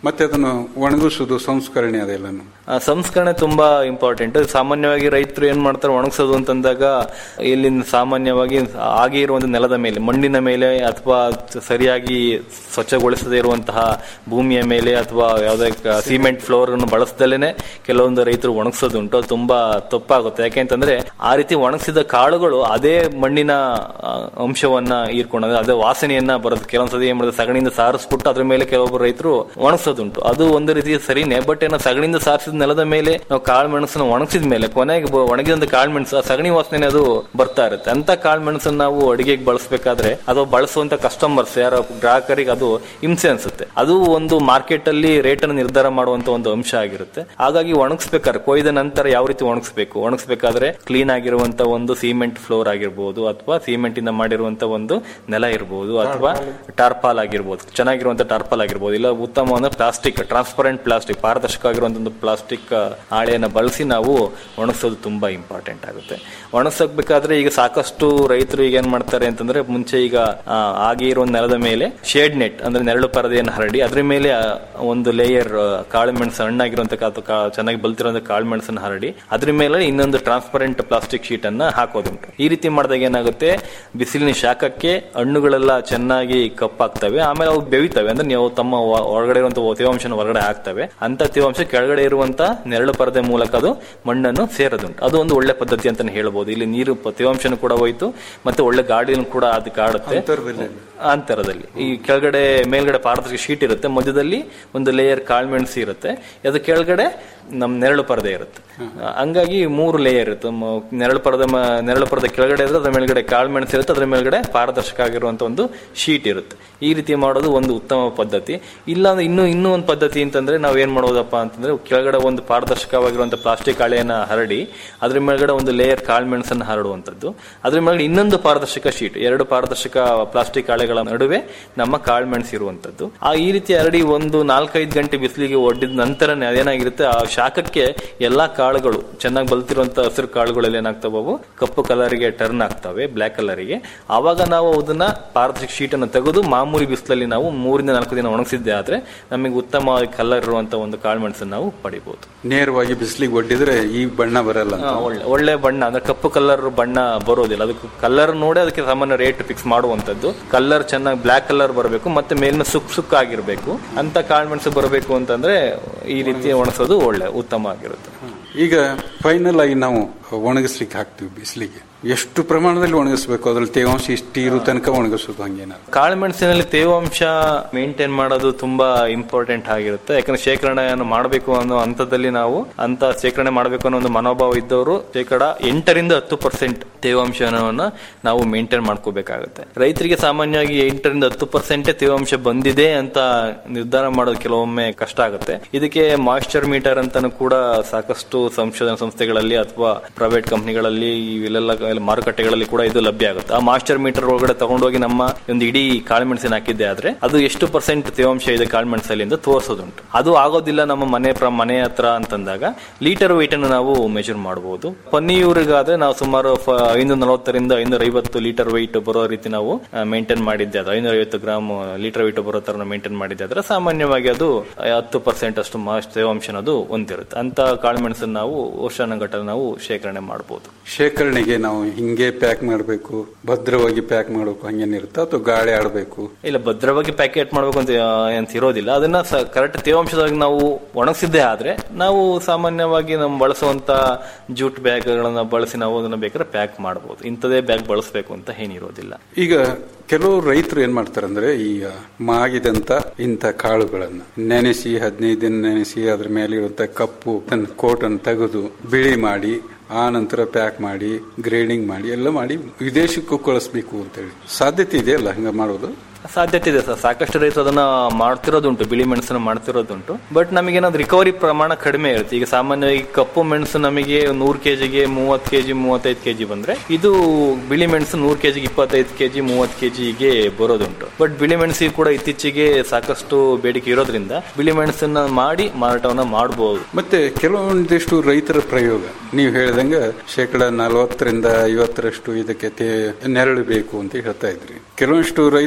ಮತ್ತೆ ಅದನ್ನು ಒಣಗಿಸುವುದು ಸಂಸ್ಕರಣೆ ಅದೆಲ್ಲನು ಆ, ಸಂಸ್ಕರಣೆ ತುಂಬಾ ಇಂಪಾರ್ಟೆಂಟ್ ಸಾಮಾನ್ಯವಾಗಿ ರೈತರು ಏನ್ ಮಾಡ್ತಾರೆ ಒಣಗಿಸೋದು ಅಂತಂದಾಗ ಇಲ್ಲಿಂದ ಸಾಮಾನ್ಯವಾಗಿ ಹಾಗೆ ಇರುವಂತ ನೆಲದ ಮೇಲೆ ಮಣ್ಣಿನ ಮೇಲೆ ಅಥವಾ ಸರಿಯಾಗಿ ಸ್ವಚ್ಛಗೊಳಿಸದೇ ಇರುವಂತಹ ಭೂಮಿಯ ಮೇಲೆ ಅಥವಾ ಯಾವುದೇ ಕ- ಸಿಮೆಂಟ್ ಫ್ಲೋರ್ ಅನ್ನು ಬಳಸದಲೇನೆ ಕೆಲವೊಂದು ರೈತರು ಒಣಗಿಸೋದುಂಟು ಅದು ತುಂಬಾ ತಪ್ಪಾಗುತ್ತೆ ಯಾಕೆಂತಂದ್ರೆ ಆ ರೀತಿ ಒಣಗಿಸಿದ ಕಾಳುಗಳು ಅದೇ ಮಣ್ಣಿನ ಆ, ಅಂಶವನ್ನ ಹೀರ್ಕೊಂಡು ಅದೇ ವಾಸನೆಯನ್ನ ಬರುತ್ತೆ ಕೆಲವೊಂದ್ಸತಿ ಏನ್ ಮಾಡಿದ್ರೆ ಸಗಣಿಯಿಂದ ಸಾರಿಸ್ಬಿಟ್ಟು ಅದ್ರ ಮೇಲೆ ಕೆಲವೊಬ್ಬರು ರೈತರು ಒಣಗಿಸೋದುಂಟು ಅದು ಒಂದು ರೀತಿ ಸರಿನೇ ಬಟ್ ಏನೋ ಸಗಣಿಯಿಂದ ಸಾರಿಸಿದ ನೆಲದ ಮೇಲೆ ನಾವು ಕಾಳು ಮೆಣಸನ್ನು ಒಣಗಿಸಿದ ಮೇಲೆ ಕೊನೆಗೆ ಬ- ಒಣಗಿದಂತ ಕಾಳು ಮೆಣಸು ಆ ಸಗಣಿ ವಾಸನೆ ಅದು ಬರ್ತಾ ಇರುತ್ತೆ ಅಂತ ಕಾಳು ಮೆಣಸನ್ನು ನಾವು ಅಡಿಗೆಗೆ ಬಳಸಬೇಕಾದ್ರೆ ಅಥವಾ ಬಳಸುವಂತ ಕಸ್ಟಮರ್ಸ್ ಯಾರ ಗ್ರಾಹಕರಿಗೆ ಅದು ಹಿಂಸೆ ಅನ್ಸುತ್ತೆ ಅದು ಒಂದು ಮಾರ್ಕೆಟ್ ಅಲ್ಲಿ ರೇಟ್ ಅನ್ನು ನಿರ್ಧಾರ ಮಾಡುವಂತ ಒಂದು ಅಂಶ ಆಗಿರುತ್ತೆ ಹಾಗಾಗಿ ಒಣಗಿಸ್ಬೇಕಾದ್ರೆ ಕೊಯ್ದ ನಂತರ ಯಾವ ರೀತಿ ಒಣಗಿಸ್ಬೇಕು ಒಣಗಿಸ್ಬೇಕಾದ್ರೆ ಕ್ಲೀನ್ ಆಗಿರುವಂತ ಒಂದು ಸಿಮೆಂಟ್ ಫ್ಲೋರ್ ಆಗಿರ್ಬೋದು ಅಥವಾ ಸಿಮೆಂಟ್ ಇಂದ ಮಾಡಿರುವಂತ ಒಂದು ನೆಲ ಇರಬಹುದು ಅಥವಾ ಟಾರ್ಪಾಲ್ ಆಗಿರ್ಬೋದು ಚೆನ್ನಾಗಿರುವಂತ ಟಾರ್ಪಾಲ್ ಆಗಿರ್ಬೋದು ಇಲ್ಲ ಉತ್ತಮವಾದ ಪ್ಲಾಸ್ಟಿಕ್ ಟ್ರಾನ್ಸ್ಪರೆಂಟ್ ಪ್ಲಾಸ್ಟಿಕ್ ಪಾರದರ್ಶಕ ಆಗಿರುವಂತ ಒಂದು ಪ್ಲಾಸ್ಟಿಕ್ ಹಾಳೆಯನ್ನ ಬಳಸಿ ನಾವು ಒಣಗಿಸೋದು ತುಂಬಾ ಇಂಪಾರ್ಟೆಂಟ್ ಆಗುತ್ತೆ ಒಣಗಿಸಬೇಕಾದ್ರೆ ಈಗ ಸಾಕಷ್ಟು ರೈತರು ಈಗ ಏನ್ ಮಾಡ್ತಾರೆ ಅಂತಂದ್ರೆ ಮುಂಚೆ ಈಗ ಆ, ಹಾಗೆ ಇರುವ ನೆಲದ ಮೇಲೆ ಶೇಡ್ ನೆಟ್ ಅಂದ್ರೆ ನೆರಳು ಪರದೆಯನ್ನು ಹರಡಿ ಅದ್ರ ಮೇಲೆ ಆ, ಒಂದು ಲೇಯರ್ ಕಾಳು ಮೆಣಸು ಹಣ್ಣಾಗಿರುವಂತ ಕಾ- ಕಾ- ಚೆನ್ನಾಗಿ ಬಲ್ತಿರುವಂತ ಕಾಳು ಮೆಣಸನ್ನು ಹರಡಿ ಅದ್ರ ಮೇಲೆ ಇನ್ನೊಂದು ಟ್ರಾನ್ಸ್ಪರೆಂಟ್ ಪ್ಲಾಸ್ಟಿಕ್ ಶೀಟ್ ಅನ್ನ ಹಾಕೋದುಂಟು ಈ ರೀತಿ ಮಾಡಿದಾಗ ಏನಾಗುತ್ತೆ ಬಿಸಿಲಿನ ಶಾಖಕ್ಕೆ ಹಣ್ಣುಗಳೆಲ್ಲ ಚೆನ್ನಾಗಿ ಕಪ್ಪಾಗ್ತವೆ ಆಮೇಲೆ ಅವು ಬೆವಿತವೆ ಅಂದ್ರೆ ನೀವು ತಮ್ಮ ಒ- ಒಳಗಡೆ ಇರುವಂತ ತೇವಾಂಶನ ಹೊರಗಡೆ ಹಾಕ್ತವೆ ಅಂತ ತೇವಾಂಶ ಕೆಳಗಡೆ ಇರುವಂತ ನೆರಳು ಪರದೆ ಮೂಲಕ ಅದು ಮಣ್ಣನ್ನು ಸೇರೋದುಂಟು ಅದು ಒಂದು ಒಳ್ಳೆ ಪದ್ಧತಿ ಅಂತಾನೆ ಹೇಳ್ಬೋದು ಇಲ್ಲಿ ನೀರು ಪ- ತೇವಾಂಶನೂ ಕೂಡ ಹೋಯ್ತು ಮತ್ತೆ ಒಳ್ಳೆ ಗಾಳಿಯನ್ನು ಕೂಡ ಅದಕ್ಕೆ ಆಡುತ್ತೆ ಅಂತರದಲ್ಲಿ ಈ ಕೆಳಗಡೆ ಮೇಲ್ಗಡೆ ಪಾರದರ್ಶಕ ಶೀಟ್ ಇರುತ್ತೆ ಮಧ್ಯದಲ್ಲಿ ಒಂದು ಲೇಯರ್ ಕಾಳ್ಮೆಣಸು ಇರುತ್ತೆ ಅದು ಕೆಳಗಡೆ ನಮ್ ನೆರಳು ಪರದೆ ಇರುತ್ತೆ ಹಂಗಾಗಿ ಮೂರು ಲೇಯರ್ ಇರುತ್ತೆ ಮ- ನೆರಳು ಪರದ ನೆರಳು ಪರದ ಕೆಳಗಡೆ ಇದ್ರೆ ಅದ್ರ ಮೇಲ್ಗಡೆ ಕಾಳ್ಮೆಣಸು ಇರುತ್ತೆ ಅದ್ರ ಮೇಲ್ಗಡೆ ಪಾರದರ್ಶಕ ಆಗಿರುವಂತ ಒಂದು ಶೀಟ್ ಇರುತ್ತೆ ಈ ರೀತಿ ಮಾಡೋದು ಒಂದು ಉತ್ತಮ ಪದ್ಧತಿ ಇಲ್ಲ ಅಂದ್ರೆ ಇನ್ನೂ ಇನ್ನೂ ಒಂದು ಪದ್ಧತಿ ಅಂತಂದ್ರೆ ನಾವ್ ಏನ್ ಮಾಡೋದಪ್ಪ ಅಂತಂದ್ರೆ ಕೆಳಗಡೆ ಒಂದು ಪಾರದರ್ಶಕವಾಗಿರುವಂತ ಪ್ಲಾಸ್ಟಿಕ್ ಹಾಳೆಯನ್ನ ಹರಡಿ ಅದ್ರ ಮೇಲ್ಗಡೆ ಒಂದು ಲೇಯರ್ ಕಾಳ್ಮೆಣಸನ್ನು ಹರಡುವಂತದ್ದು ಅದ್ರ ಮೇಲ್ಗಡೆ ಇನ್ನೊಂದು ಪಾರದರ್ಶಕ ಶೀಟ್ ಎರಡು ಪಾರದರ್ಶಕ ಪ್ಲಾಸ್ಟಿಕ್ ಹಾಳೆಗಳ ನಡುವೆ ನಮ್ಮ ಕಾಳ್ಮೆಣಸು ಇರುವಂತದ್ದು ಆ ಈ ರೀತಿ ಹರಡಿ ಒಂದು ನಾಲ್ಕೈದು ಗಂಟೆ ಬಿಸಿಲಿಗೆ ಒಡ್ಡಿದ ನಂತರನೇ ಅದೇನಾಗಿರುತ್ತೆ ಆ ಶಾಖಕ್ಕೆ ಎಲ್ಲಾ ಕಾಳುಗಳು ಚೆನ್ನಾಗಿ ಬಲ್ತಿರುವಂತ ಹಸಿರು ಕಾಳುಗಳಲ್ಲಿ ಏನಾಗ್ತವೆ ಅವು ಕಪ್ಪು ಕಲರ್ಗೆ ಟರ್ನ್ ಆಗ್ತವೆ ಬ್ಲಾಕ್ ಕಲರ್ಗೆ ಆವಾಗ ನಾವು ಅದನ್ನ ಪಾರದರ್ಶಕ ಶೀಟ್ ಅನ್ನು ತೆಗೆದು ಮಾಮೂಲಿ ಬಿಸಿಲಲ್ಲಿ ನಾವು ಮೂರಿಂದ ನಾಲ್ಕು ದಿನ ಒಣಗಿಸಿದ್ದೆ ಆದ್ರೆ ನಮಗೆ ಉತ್ತಮವಾಗಿ ಕಲರ್ ಇರುವಂತ ಒಂದು ಕಾಳುಮೆಣಸನ್ನು ನಾವು ಪಡಿಬಹುದು ನೇರವಾಗಿ ಬಿಸಿಲಿಗೆ ಒಡ್ಡಿದ್ರೆ ಈ ಬಣ್ಣ ಬರಲ್ಲ ಅಂತ. ಹಾ, ಒಳ್ಳೆ ಒಳ್ಳೆ ಬಣ್ಣ ಅಂದ್ರೆ ಕಪ್ಪು ಕಲರ್ ಬಣ್ಣ ಬರೋದಿಲ್ಲ ಅದಕ್ಕೆ ಕಲರ್ ನೋಡಿ ಅದಕ್ಕೆ ಸಾಮಾನ್ಯ ರೇಟ್ ಫಿಕ್ಸ್ ಮಾಡುವಂತದ್ದು ಕಲರ್ ಚೆನ್ನಾಗಿ ಬ್ಲಾಕ್ ಕಲರ್ ಬರಬೇಕು ಮತ್ತೆ ಮೇಲಿನ ಸುಕ್ ಸುಕ್ ಆಗಿರ್ಬೇಕು ಅಂತ ಕಾಳುಮೆಣಸು ಬರಬೇಕು ಅಂತಂದ್ರೆ ಈ ರೀತಿ ಒಣಸೋದು ಒಳ್ಳೆ ಉತ್ತಮ ಆಗಿರುತ್ತೆ ಈಗ ಫೈನಲ್ ಆಗಿ ನಾವು ಒಣಗಿಸ್ಲಿಕ್ಕೆ ಹಾಕ್ತಿವಿ ಬಿಸಿಲಿಗೆ ಎಷ್ಟು ಪ್ರಮಾಣದಲ್ಲಿ ಒಣಗಿಸ್ಬೇಕು ಅದ್ರಲ್ಲಿ ತೇವಾಂಶ ಇಷ್ಟು ಇರೋ ತನಕ ಒಣಗಿಸೋದು ಹಂಗೇನ ಕಾಳುಮೆಣಸಿನಲ್ಲಿ ತೇವಾಂಶ ಮೇಂಟೈನ್ ಮಾಡೋದು ತುಂಬಾ ಇಂಪಾರ್ಟೆಂಟ್ ಆಗಿರುತ್ತೆ ಯಾಕಂದ್ರೆ ಶೇಖರಣೆಯನ್ನು ಮಾಡಬೇಕು ಅನ್ನೋ ಹಂತದಲ್ಲಿ ನಾವು ಅಂತ ಶೇಖರಣೆ ಮಾಡಬೇಕು ಅನ್ನೋ ಒಂದು ಮನೋಭಾವ ಇದ್ದವರು ಶೇಕಡ ಎಂಟರಿಂದ ಹತ್ತು ಪರ್ಸೆಂಟ್ ತೇವಾಂಶವನ್ನ ನಾವು ಮೇಂಟೈನ್ ಮಾಡ್ಕೋಬೇಕಾಗುತ್ತೆ ರೈತರಿಗೆ ಸಾಮಾನ್ಯವಾಗಿ ಎಂಟರಿಂದ ಹತ್ತು ಪರ್ಸೆಂಟ್ ತೇವಾಂಶ ಬಂದಿದೆ ಅಂತ ನಿರ್ಧಾರ ಮಾಡೋದು ಕೆಲವೊಮ್ಮೆ ಕಷ್ಟ ಆಗುತ್ತೆ ಇದಕ್ಕೆ ಮಾಯಿಶ್ಚರ್ ಮೀಟರ್ ಅಂತಾನು ಕೂಡ ಸಾಕಷ್ಟು ಸಂಶೋಧನಾ ಸಂಸ್ಥೆಗಳಲ್ಲಿ ಅಥವಾ ಪ್ರೈವೇಟ್ ಕಂಪನಿಗಳಲ್ಲಿ ಇವೆಲ್ಲ ಮಾರುಕಟ್ಟೆಗಳಲ್ಲಿ ಕೂಡ ಇದು ಲಭ್ಯ ಆಗುತ್ತೆ ಆ ಮಾಸ್ಟರ್ ಮೀಟರ್ ಒಳಗಡೆ ತಗೊಂಡೋಗಿ ನಮ್ಮ ಒಂದು ಇಡೀ ಕಾಳುಮೆಣಸಿನ ಹಾಕಿದ್ದೆ ಆದ್ರೆ ಅದು ಎಷ್ಟು ಪರ್ಸೆಂಟ್ ತೇವಾಂಶ ಇದೆ ಕಾಳುಮೆಣಸಲ್ಲಿ ಅಂತ ತೋರಿಸೋದುಂಟು ಅದು ಆಗೋದಿಲ್ಲ ನಮ್ಮ ಮನೆ ಪ್ರ ಮನೆ ಹತ್ರ ಅಂತಂದಾಗ ಲೀಟರ್ weight ಅನ್ನು ನಾವು ಮೆಜರ್ ಮಾಡಬಹುದು ಪನ್ನೀರಿಗಾದ್ರೆ ನಾವು ಸುಮಾರು ಐನೂರ ನಲವತ್ತರಿಂದ ಐನೂರ ಐವತ್ತು ಲೀಟರ್ weight ಬರೋ ರೀತಿ ನಾವು ಮೇಂಟೈನ್ ಮಾಡಿದ್ದೆ ಅದು ಐನೂರ ಐವತ್ತು ಗ್ರಾಮ್ ಲೀಟರ್ weight ಬರೋ ತರ ಮೇಂಟೈನ್ ಮಾಡಿದ್ದೆ ಆದ್ರೆ ಸಾಮಾನ್ಯವಾಗಿ ಅದು ಹತ್ತು ಪರ್ಸೆಂಟ್ ಅಷ್ಟು ಮಾಸ್ ತೇವಾಂಶ ಅದು ಹೊಂದಿರುತ್ತೆ ಅಂತ ಕಾಳುಮೆಣಸನ್ನು ನಾವು ವರ್ಷಾನುಗಟ್ಟಲೆ ನಾವು ಶೇಖರಣೆ ಮಾಡಬಹುದು ಶೇಖರಣೆಗೆ ನಾವು ಹಿಂಗೆ ಪ್ಯಾಕ್ ಮಾಡಬೇಕು ಭದ್ರವಾಗಿ ಪ್ಯಾಕ್ ಮಾಡಬೇಕು ಹಂಗೇನಿರುತ್ತಾ ಅಥವಾ ಗಾಳಿ ಆಡಬೇಕು ಇಲ್ಲ ಭದ್ರವಾಗಿ ಪ್ಯಾಕೆಟ್ ಮಾಡ್ಬೇಕು ಅಂತ ಆ, ಅಂತ ಇರೋದಿಲ್ಲ ಅದನ್ನ ಕರೆಕ್ಟ್ ತೇವಾಂಶವಾಗಿ ನಾವು ಒಣಗಿಸಿದ್ದೇ ಆದ್ರೆ ನಾವು ಸಾಮಾನ್ಯವಾಗಿ ನಾವು ಬಳಸುವಂತ ಜೂಟ್ ಬ್ಯಾಗ್ಗಳನ್ನ ಬಳಸಿ ನಾವು ಅದನ್ನ ಬೇಕಾದ್ರೆ ಪ್ಯಾಕ್ ಮಾಡಬಹುದು ಇಂಥದೇ ಬ್ಯಾಗ್ ಬಳಸಬೇಕು ಅಂತ ಏನಿರೋದಿಲ್ಲ ಈಗ ಕೆಲವು ರೈತರು ಏನ್ ಮಾಡ್ತಾರೆ ಅಂದ್ರೆ ಈಗ ಮಾಗಿದಂತ ಇಂಥ ಕಾಳುಗಳನ್ನ ನೆನೆಸಿ ಹದಿನೈದು ದಿನ ನೆನೆಸಿ ಅದ್ರ ಮೇಲೆ ಇರುವಂತ ಕಪ್ಪು ತನ್ನ ಕೋಟ್ ಅನ್ನು ತೆಗೆದು ಬಿಳಿ ಮಾಡಿ ಆ ನಂತರ ಪ್ಯಾಕ್ ಮಾಡಿ ಗ್ರೇಡಿಂಗ್ ಮಾಡಿ ಎಲ್ಲ ಮಾಡಿ ವಿದೇಶಕ್ಕೂ ಕಳಿಸ್ಬೇಕು ಅಂತೇಳಿ ಸಾಧ್ಯತೆ ಇದೆಯಲ್ಲ ಹಂಗ ಮಾಡೋದು ಸಾಧ್ಯತೆ ಇದೆ ಸರ್ ಸಾಕಷ್ಟು ರೈತರು ಅದನ್ನ ಮಾಡ್ತಿರೋದುಂಟು ಬಿಳಿ ಮೆಣಸನ್ನ ಮಾಡ್ತಿರೋದುಂಟು ಬಟ್ ನಮಗೆ ಏನಾದ್ರು ರಿಕವರಿ ಪ್ರಮಾಣ ಕಡಿಮೆ ಇರುತ್ತೆ ಈಗ ಸಾಮಾನ್ಯವಾಗಿ ಕಪ್ಪು ಮೆಣಸು ನಮಗೆ ನೂರು ಕೆಜಿಗೆ ಮೂವತ್ತು ಕೆಜಿ ಮೂವತ್ತೈದು ಕೆಜಿ ಬಂದ್ರೆ ಇದು ಬಿಳಿ ಮೆಣಸು ನೂರು ಕೆಜಿಗೆ ಇಪ್ಪತ್ತೈದು ಕೆಜಿ ಮೂವತ್ತು ಕೆಜಿಗೆ ಬರೋದುಂಟು ಬಟ್ ಬಿಳಿ ಮೆಣಸಿಗೆ ಕೂಡ ಇತ್ತೀಚೆಗೆ ಸಾಕಷ್ಟು ಬೇಡಿಕೆ ಇರೋದ್ರಿಂದ ಬಿಳಿ ಮೆಣಸನ್ನ ಮಾಡಿ ಮಾರಾಟವನ್ನ ಮಾಡಬಹುದು ಮತ್ತೆ ಕೆಲವೊಂದಿಷ್ಟು ರೈತರ ಪ್ರಯೋಗ ನೀವು ಹೇಳಿದಂಗ ಶೇಕಡ ನಲವತ್ತರಿಂದ ಐವತ್ತರಷ್ಟು ಇದಕ್ಕೆ ತೇ- ನೆರಳು ಬೇಕು ಅಂತ ಹೇಳ್ತಾ ಇದ್ರಿ ಕೆಲವೊಂದಿಷ್ಟು ರೈತರ ಪ್ರಯೋಗ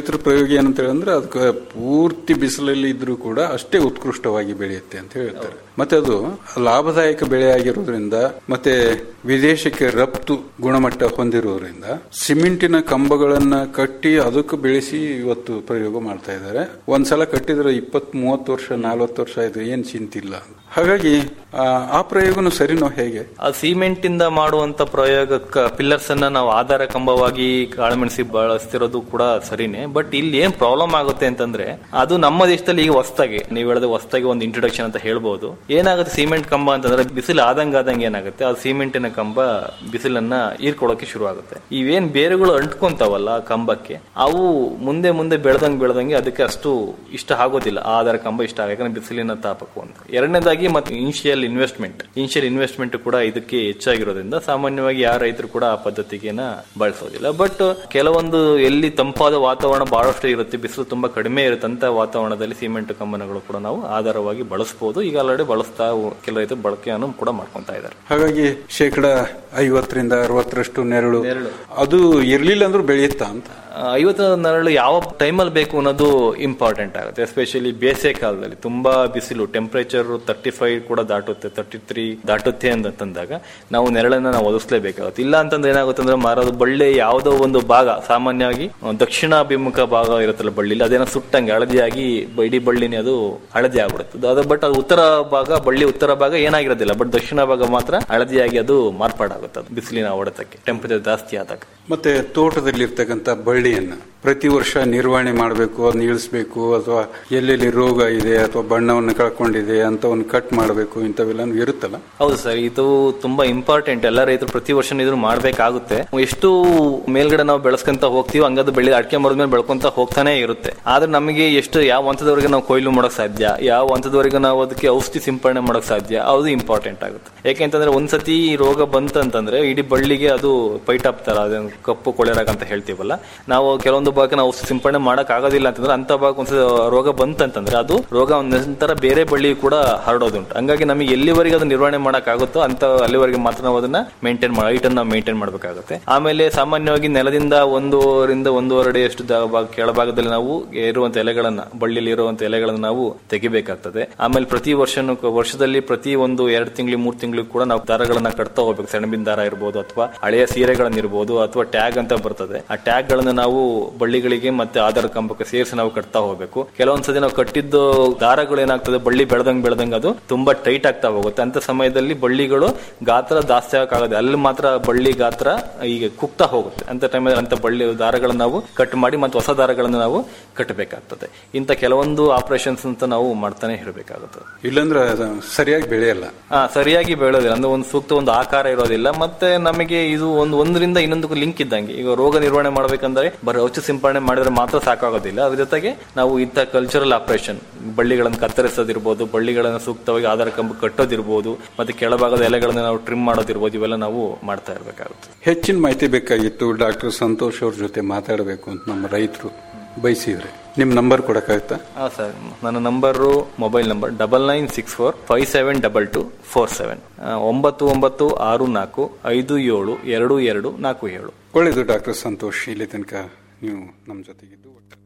ಉಪಯೋಗ ಏನಂತ ಹೇಳಿದ್ರೆ ಅದಕ್ಕೆ ಪೂರ್ತಿ ಬಿಸಿಲಲ್ಲಿ ಇದ್ರೂ ಕೂಡ ಅಷ್ಟೇ ಉತ್ಕೃಷ್ಟವಾಗಿ ಬೆಳೆಯುತ್ತೆ ಅಂತ ಹೇಳ್ತಾರೆ ಮತ್ತೆ ಅದು ಲಾಭದಾಯಕ ಬೆಳೆ ಆಗಿರೋದ್ರಿಂದ ಮತ್ತೆ ವಿದೇಶಕ್ಕೆ ರಫ್ತು ಗುಣಮಟ್ಟ ಹೊಂದಿರೋದ್ರಿಂದ ಸಿಮೆಂಟಿನ ಕಂಬಗಳನ್ನ ಕಟ್ಟಿ ಅದಕ್ಕೆ ಬೆಳೆಸಿ ಇವತ್ತು ಪ್ರಯೋಗ ಮಾಡ್ತಾ ಇದ್ದಾರೆ ಒಂದ್ಸಲ ಕಟ್ಟಿದ್ರೆ ಇಪ್ಪತ್ ಮೂವತ್ತು ವರ್ಷ ನಲ್ವತ್ತು ವರ್ಷ ಆಯ್ತು ಏನ್ ಚಿಂತಿಲ್ಲ ಹಾಗಾಗಿ ಆ, ಆ ಪ್ರಯೋಗನು ಸರಿನೋ ಹೇಗೆ ಆ ಸಿಮೆಂಟ್ ಇಂದ ಮಾಡುವಂತ ಪ್ರಯೋಗಕ್ಕ ಪಿಲ್ಲರ್ಸ್ ಅನ್ನ ನಾವು ಆಧಾರ ಕಂಬವಾಗಿ ಕಾಳುಮೆಣಸಿ ಬಳಸ್ತಿರೋದು ಕೂಡ ಸರಿನೇ ಬಟ್ ಇಲ್ಲಿ ಏನ್ ಪ್ರಾಬ್ಲಮ್ ಆಗುತ್ತೆ ಅಂತಂದ್ರೆ ಅದು ನಮ್ಮ ದೇಶದಲ್ಲಿ ಈಗ ಹೊಸ್ತಾಗಿ ನೀವು ಹೇಳಿದ ಹೊಸ್ತಾಗಿ ಒಂದು ಇಂಟ್ರೊಡಕ್ಷನ್ ಅಂತ ಹೇಳ್ಬೋದು ಏನಾಗುತ್ತೆ ಸಿಮೆಂಟ್ ಕಂಬ ಅಂತಂದ್ರೆ ಬಿಸಿಲು ಆದಂಗ ಆದಂಗೆ ಏನಾಗುತ್ತೆ ಆ ಸಿಮೆಂಟಿನ ಕಂಬ ಬಿಸಿಲನ್ನ ಹೀರ್ಕೊಳ್ಳೋಕೆ ಶುರು ಆಗುತ್ತೆ ಇವೇನ್ ಬೇರುಗಳು ಅಂಟ್ಕೊಂತಾವಲ್ಲ ಆ ಕಂಬಕ್ಕೆ ಅವು ಮುಂದೆ ಮುಂದೆ ಬೆಳೆದಂಗೆ ಬೆಳೆದಂಗೆ ಅದಕ್ಕೆ ಅಷ್ಟು ಇಷ್ಟ ಆಗೋದಿಲ್ಲ ಆ ಆಧಾರ ಕಂಬ ಇಷ್ಟ ಆಗ ಯಾಕಂದ್ರೆ ಬಿಸಿಲಿನ ತಾಪಕ್ಕೂ ಅಂತ ಎರಡನೇದಾಗಿ ಮತ್ತೆ ಇನಿಷಿಯಲ್ ಇನ್ವೆಸ್ಟ್ಮೆಂಟ್ ಇನಿಷಿಯಲ್ ಇನ್ವೆಸ್ಟ್ಮೆಂಟ್ ಕೂಡ ಇದಕ್ಕೆ ಹೆಚ್ಚಾಗಿರೋದ್ರಿಂದ ಸಾಮಾನ್ಯವಾಗಿ ಯಾವ ರೈತರು ಕೂಡ ಆ ಪದ್ಧತಿಗೆನ ಬಳಸೋದಿಲ್ಲ ಬಟ್ ಕೆಲವೊಂದು ಎಲ್ಲಿ ತಂಪಾದ ವಾತಾವರಣ ಬಹಳಷ್ಟು ಇರುತ್ತೆ ಬಿಸಿಲು ತುಂಬಾ ಕಡಿಮೆ ಇರುತ್ತೆ ಅಂತ ವಾತಾವರಣದಲ್ಲಿ ಸಿಮೆಂಟ್ ಕಂಬನಗಳು ಕೂಡ ನಾವು ಆಧಾರವಾಗಿ ಬಳಸಬಹುದು ಈಗ ಆಲ್ರೆಡಿ ಬಳಸ್ತಾ ಕೆಲ ರೈತರು ಬಳಕೆಯನ್ನು ಕೂಡ ಮಾಡ್ಕೊಂತಾ ಇದ್ದಾರೆ ಹಾಗಾಗಿ ಶೇಕಡ ಐವತ್ತರಿಂದ ಅರವತ್ತರಷ್ಟು ನೆರಳು ಅದು ಇರ್ಲಿಲ್ಲ ಅಂದ್ರೂ ಬೆಳೆಯುತ್ತಾ ಅಂತ ಐವತ್ತು ನರಳು ಯಾವ ಟೈಮಲ್ಲಿ ಬೇಕು ಅನ್ನೋದು ಇಂಪಾರ್ಟೆಂಟ್ ಆಗುತ್ತೆ ಎಸ್ಪೆಷಲಿ ಬೇಸಿಗೆ ಕಾಲದಲ್ಲಿ ತುಂಬಾ ಬಿಸಿಲು ಟೆಂಪರೇಚರ್ ತರ್ಟಿ ಫೈವ್ ಕೂಡ ದಾಟುತ್ತೆ ತರ್ಟಿ ತ್ರೀ ದಾಟುತ್ತೆ ಅಂತಂದಾಗ ನಾವು ನೆರಳನ್ನ ನಾವು ಒದಗಿಸ್ಲೇಬೇಕಾಗುತ್ತೆ ಇಲ್ಲ ಅಂತಂದ್ರೆ ಏನಾಗುತ್ತೆ ಅಂದ್ರೆ ಮರದ ಬಳ್ಳಿ ಯಾವುದೋ ಒಂದು ಭಾಗ ಸಾಮಾನ್ಯವಾಗಿ ದಕ್ಷಿಣಾಭಿಮುಖ ಭಾಗ ಇರುತ್ತಲ್ಲ ಬಳ್ಳಿಲಿ ಅದೇನೋ ಸುಟ್ಟಂಗೆ ಹಳದಿಯಾಗಿ ಬ- ಇಡೀ ಬಳ್ಳಿನೇ ಅದು ಹಳದಿ ಆಗ್ಬಿಡುತ್ತೆ ಅದು ಬಟ್ ಅದು ಉತ್ತರ ಭಾಗ ಬಳ್ಳಿ ಉತ್ತರ ಭಾಗ ಏನಾಗಿರೋದಿಲ್ಲ ಬಟ್ ದಕ್ಷಿಣ ಭಾಗ ಮಾತ್ರ ಹಳದಿಯಾಗಿ ಅದು ಮಾರ್ಪಾಡಾಗುತ್ತೆ ಅದು ಬಿಸಿಲಿನ ಹೊಡೆತಕ್ಕೆ ಟೆಂಪರೇಚರ್ ಜಾಸ್ತಿ ಆದಾಗ ಮತ್ತೆ ತೋಟದಲ್ಲಿರ್ತಕ್ಕಂಥ ಬಳ್ಳಿಯನ್ನ ಪ್ರತಿ ವರ್ಷ ನಿರ್ವಹಣೆ ಮಾಡಬೇಕು ಅದನ್ನ ಇಳಿಸ್ಬೇಕು ಅಥವಾ ಎಲ್ಲೆಲ್ಲಿ ರೋಗ ಇದೆ ಅಥವಾ ಬಣ್ಣವನ್ನು ಕಳ್ಕೊಂಡಿದೆ ಅಂತವನ್ನು ಕಟ್ ಮಾಡಬೇಕು ಇಂಥವೆಲ್ಲ ಇರುತ್ತಲ್ಲ ಹೌದು ಸರ್ ಇದು ತುಂಬಾ ಇಂಪಾರ್ಟೆಂಟ್ ಎಲ್ಲ ರೈತರು ಪ್ರತಿ ವರ್ಷ ಇದ್ರು ಮಾಡ್ಬೇಕಾಗುತ್ತೆ ಎಷ್ಟು ಮೇಲ್ಗಡೆ ನಾವು ಬೆಳೆಸ್ಕೊಂತ ಹೋಗ್ತೀವಿ ಹಂಗದು ಬೆಳೆ ಅಡಿಕೆ ಮರದ ಮೇಲೆ ಬೆಳ್ಕೊಂತ ಹೋಗ್ತಾನೆ ಇರುತ್ತೆ ಆದ್ರೆ ನಮಗೆ ಎಷ್ಟು ಯಾವ ಹಂತದವರೆಗೆ ನಾವು ಕೊಯ್ಲು ಮಾಡೋಕ್ ಸಾಧ್ಯ ಯಾವ ಹಂತದವರೆಗೆ ನಾವು ಅದಕ್ಕೆ ಔಷಧಿ ಸಿಂಪಡಣೆ ಮಾಡೋಕ್ ಸಾಧ್ಯ ಅದು ಇಂಪಾರ್ಟೆಂಟ್ ಆಗುತ್ತೆ ಯಾಕೆಂತಂದ್ರೆ ಒಂದ್ಸತಿ ಈ ರೋಗ ಬಂತಂತಂದ್ರೆ ಇಡೀ ಬಳ್ಳಿಗೆ ಅದು ಪೈಟ್ ತರ ಅದೇನು ಕಪ್ಪು ಕೊಳೆರಾಗ ಅಂತ ಹೇಳ್ತೀವಲ್ಲ ನಾವು ಕೆಲವೊಂದು ಭಾಗ ನಾವು ಔಷಧಿ ಸಿಂಪಡಣೆ ಮಾಡಕ್ ಆಗೋದಿಲ್ಲ ಅಂತಂದ್ರೆ ಅಂತ ಭಾಗ ಒಂದ್ಸತಿ ರೋಗ ಬಂತಂತಂದ್ರೆ ಅದು ರೋಗ ಒಂದ್ ನಂತರ ಬೇರೆ ಬಳ್ಳಿ ಕೂಡ ಹರಡೋದುಂಟು ಹಂಗಾಗಿ ನಮಗೆ ಎಲ್ಲಿವರೆಗೆ ಅದು ನಿರ್ವಹಣೆ ಮಾಡಕ್ ಆಗುತ್ತೋ ಅಂತ ಅಲ್ಲಿವರೆಗೆ ಮಾತ್ರ ನಾವು ಅದನ್ನ ಮೇಂಟೈನ್ ಮಾಡಿ ಹೈಟ್ ನಾವು ಮೇಂಟೈನ್ ಮಾಡಬೇಕಾಗುತ್ತೆ ಆಮೇಲೆ ಸಾಮಾನ್ಯವಾಗಿ ನೆಲದಿಂದ ಒಂದೂವರಿಂದ ಒಂದೂವರೆ ಅಡಿ ಅಷ್ಟು ದ- ಭಾಗ- ಕೆಳಭಾಗದಲ್ಲಿ ನಾವು ಇರುವಂತ ಎಲೆಗಳನ್ನ ಬಳ್ಳಿಲಿ ಇರುವಂತ ಎಲೆಗಳನ್ನ ನಾವು ತೆಗಿಬೇಕಾಗ್ತದೆ ಆಮೇಲೆ ಪ್ರತಿ ವರ್ಷನೂ ವರ್ಷದಲ್ಲಿ ಪ್ರತಿ ಒಂದು ಎರಡು ತಿಂಗಳು ಮೂರು ತಿಂಗಳು ಕೂಡ ನಾವು ದಾರಗಳನ್ನ ಕಟ್ತಾ ಹೋಗ್ಬೇಕು ಸೆಣಬಿನ ದಾರ ಇರ್ಬೋದು ಅಥವಾ ಹಳೆಯ ಸೀರೆಗಳನ್ನ ಇರ್ಬೋದು ಅಥವಾ ಟ್ಯಾಗ್ ಅಂತ ಬರ್ತದೆ ಆ ಟ್ಯಾಗ್ ಗಳನ್ನ ನಾವು ಬಳ್ಳಿಗಳಿಗೆ ಮತ್ತೆ ಆಧಾರ ಕಂಬಕ್ಕೆ ಸೇರಿಸಿ ನಾವು ಕಟ್ತಾ ಹೋಗ್ಬೇಕು ಕೆಲವೊಂದ್ಸತಿ ನಾವು ಕಟ್ಟಿದ್ದು ದಾರಗಳು ಏನಾಗ್ತದೆ ಬಳ್ಳಿ ಬೆಳೆದಂಗ್ ಬೆಳೆದಂಗ್ ಅದು ತುಂಬಾ ಟೈಟ್ ಆಗ್ತಾ ಹೋಗುತ್ತೆ ಅಂತ ಸಮಯದಲ್ಲಿ ಬಳ್ಳಿಗಳು ಗಾತ್ರ ಜಾಸ್ತಿ ಆಗಕ್ಕಾಗದೆ ಅಲ್ಲಿ ಮಾತ್ರ ಬಳ್ಳಿ ಗಾತ್ರ ಈಗ ಕುಗ್ತಾ ಹೋಗುತ್ತೆ ಅಂತ ಟೈಮಲ್ಲಿ ಅಂತ ಬಳ್ಳಿ ದಾರಗಳನ್ನ ನಾವು ಕಟ್ ಮಾಡಿ ಮತ್ತೆ ಹೊಸ ದಾರಗಳನ್ನು ನಾವು ಕಟ್ಟಬೇಕಾಗ್ತದೆ ಇಂಥ ಕೆಲವೊಂದು ಆಪರೇಷನ್ಸ್ ಅಂತ ನಾವು ಮಾಡ್ತಾನೆ ಇರಬೇಕಾಗುತ್ತದೆ ಇಲ್ಲಾಂದ್ರೆ ಅದು ಸರಿಯಾಗಿ ಬೆಳೆಯಲ್ಲ ಹಾ ಸರಿಯಾಗಿ ಬೆಳೆಯೋದಿಲ್ಲ ಅಂದ್ರೆ ಒಂದು ಸೂಕ್ತ ಒಂದು ಆಕಾರ ಇರೋದಿಲ್ಲ ಮತ್ತೆ ನಮಗೆ ಇದು ಒಂದು ಒಂದರಿಂದ ಇನ್ನೊಂದಕ್ಕೂ ಲಿಂಕ್ ಇದ್ದಂಗೆ ಈಗ ರೋಗ ನಿರ್ವಹಣೆ ಮಾಡ್ಬೇಕಂದ್ರೆ ಬರೀ ಔಷಧಿ ಸಿಂಪಡಣೆ ಮಾಡಿದ್ರೆ ಮಾತ್ರ ಸಾಕಾಗೋದಿಲ್ಲ ಅದ್ರ ಜೊತೆಗೆ ನಾವು ಇಂಥ ಕಲ್ಚರಲ್ ಆಪರೇಷನ್ ಬಳ್ಳಿಗಳನ್ನು ಕತ್ತರಿಸೋದಿರ್ಬೋದು ಬಳ್ಳಿಗಳನ್ನು ಸೂಕ್ತವಾಗಿ ಆಧಾರ ಕಂಬ ಕಟ್ಟೋದಿರ್ಬೋದು ಮತ್ತೆ ಕೆಳಭಾಗದ ಎಲೆಗಳನ್ನ ನಾವು ಟ್ರಿಮ್ ಮಾಡೋದಿರ್ಬೋದು ಇವೆಲ್ಲ ನಾವು ಮಾಡ್ತಾ ಇರಬೇಕಾಗುತ್ತೆ ಹೆಚ್ಚಿನ ಮಾಹಿತಿ ಬೇಕಾಗಿತ್ತು ಡಾಕ್ಟರ್ ಸಂತೋಷ್ ಅವ್ರ ಜೊತೆ ಮಾತಾಡಬೇಕು ಅಂತ ನಮ್ಮ ರೈತರು ಬಯಸಿದ್ರೆ ನಿಮ್ ನಂಬರ್ ಕೊಡಕ್ಕಾಗತ್ತಾ ಹಾ ಸರ್ ನನ್ನ number mobile number double nine six four five seven double two four seven ಒಂಬತ್ತು ಒಂಬತ್ತು ಆರು ನಾಲ್ಕು ಐದು ಏಳು ಎರಡು ಎರಡು ನಾಲ್ಕು ಏಳು ಒಳ್ಳೇದು ಡಾಕ್ಟರ್ ಸಂತೋಷ್ ಇಲ್ಲಿ ತನಕ ನೀವು ನಮ್ಮ ಜೊತೆಗಿದ್ದು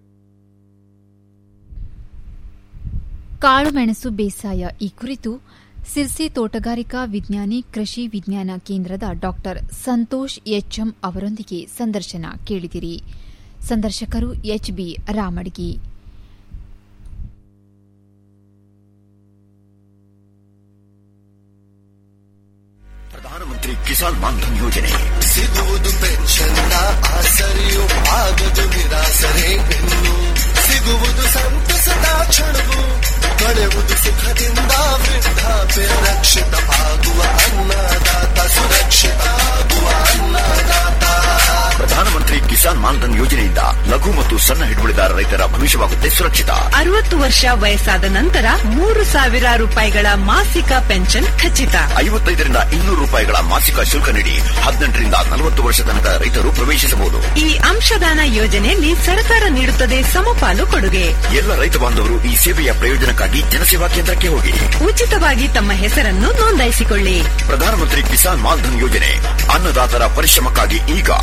ಕಾಳುಮೆಣಸು ಬೇಸಾಯ ಈ ಕುರಿತು ಸಿರ್ಸಿ ತೋಟಗಾರಿಕಾ ವಿಜ್ಞಾನಿ ಕೃಷಿ ವಿಜ್ಞಾನ ಕೇಂದ್ರದ ಡಾಕ್ಟರ್ ಸಂತೋಷ್ ಎಚ್ಎಂ ಅವರೊಂದಿಗೆ ಸಂದರ್ಶನ ಕೇಳಿದಿರಿ ಸಂದರ್ಶಕರು ಎಚ್ಬಿ ರಾಮಡ್ಗಿ ಪ್ರಧಾನಮಂತ್ರಿ ಕಿಸಾನ್ ಮಾನ್ಧನ್ ಯೋಜನೆ ಸಿಗುವುದು ಪೆನ್ಷನ್ನ ಆಸರೆಯು ಆಗದು ನಿರಾಸರೆ ಇನ್ನು ಸಿಗುವುದು ಸಂತಸದ ಕ್ಷಣವು ಕಳೆಯುವುದು ಸುಖದಿಂದ ವೃದ್ಧಾಪ್ಯ ರಕ್ಷಿತ ಆಗುವ ಅನ್ನದಾತ ಸುರಕ್ಷಿತ ಆಗುವ ಅನ್ನದಾತ ಪ್ರಧಾನಮಂತ್ರಿ ಕಿಸಾನ್ ಮಾನ್ಧನ್ ಯೋಜನೆಯಿಂದ ಲಘು ಮತ್ತು ಸಣ್ಣ ಹಿಡುವಳಿದಾರ ರೈತರ ಭವಿಷ್ಯವಾಗುತ್ತೆ ಸುರಕ್ಷಿತ ಅರವತ್ತು ವರ್ಷ ವಯಸ್ಸಾದ ನಂತರ ಮೂರು ಸಾವಿರ ರೂಪಾಯಿಗಳ ಮಾಸಿಕ ಪೆನ್ಷನ್ ಖಚಿತ ಐವತ್ತೈದರಿಂದ ಇನ್ನೂರು ರೂಪಾಯಿಗಳ ಮಾಸಿಕ ಶುಲ್ಕ ನೀಡಿ ಹದಿನೆಂಟರಿಂದ ನಲವತ್ತು ವರ್ಷ ತನಕ ರೈತರು ಪ್ರವೇಶಿಸಬಹುದು ಈ ಅಂಶದಾನ ಯೋಜನೆಯಲ್ಲಿ ಸರ್ಕಾರ ನೀಡುತ್ತದೆ ಸಮಪಾಲು ಕೊಡುಗೆ ಎಲ್ಲ ರೈತ ಬಾಂಧವರು ಈ ಸೇವೆಯ ಪ್ರಯೋಜನಕ್ಕಾಗಿ ಜನಸೇವಾ ಕೇಂದ್ರಕ್ಕೆ ಹೋಗಿ ಉಚಿತವಾಗಿ ತಮ್ಮ ಹೆಸರನ್ನು ನೋಂದಾಯಿಸಿಕೊಳ್ಳಿ ಪ್ರಧಾನಮಂತ್ರಿ ಕಿಸಾನ್ ಮಾನ್ಧನ್ ಯೋಜನೆ ಅನ್ನದಾತರ ಪರಿಶ್ರಮಕ್ಕಾಗಿ ಈಗ ಪೆನ್ಷನ್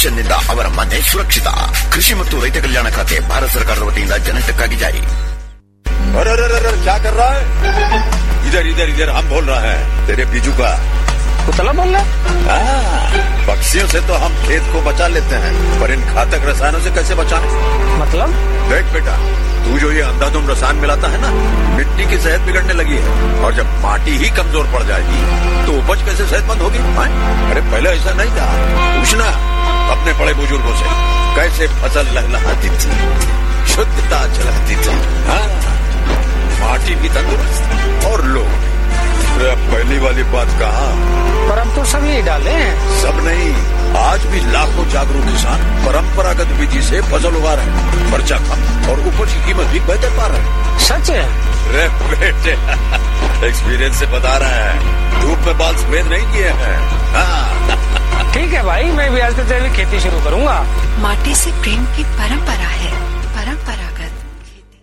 ನಿಂದ ಅವರ ಮನೆ ಸುರಕ್ಷಿತ ಕೃಷಿ ಮತ್ತು ರೈತ ಕಲ್ಯಾಣ ಖಾತೆ ಭಾರತ ಸರ್ಕಾರದ ವತಿಯಿಂದ ಜನಹಿತಕ್ಕಾಗಿ ಜಾರಿ अरे अरे अरे अरे, क्या कर रहा है इधर इधर इधर हम बोल रहे हैं तेरे बीजू का कुतला बोल रहा हाँ, पक्षियों से तो हम खेत को बचा लेते हैं पर इन घातक रसायनों से कैसे बचाएं मतलब देख बेटा तू जो ये अंधाधुंध रसायन मिलाता है ना मिट्टी की सेहत बिगड़ने लगी है और जब माटी ही कमजोर पड़ जाएगी तो उपज कैसे सेहतमंद होगी हाँ? अरे पहले ऐसा नहीं था पूछना अपने बड़े बुजुर्गों से कैसे फसल लहलहाती थी शुद्धता झलकती थी हाँ माटी भी तंदुरुस्त और लोग अरे अब पहली वाली बात कहा पर हम तो सब यही डाले हैं सब नहीं आज भी लाखों जागरूक किसान परंपरागत विधि से फसल उगा रहे हैं खर्चा कम और उपज की कीमत भी बेहतर पा रहे हैं सच है अरे बेटे एक्सपीरियंस से बता रहे हैं धूप में बाल सफेद नहीं किए हैं हाँ ठीक है भाई मैं भी आज से जैविक खेती शुरू करूंगा माटी से प्रेम की परंपरा है परंपरागत खेती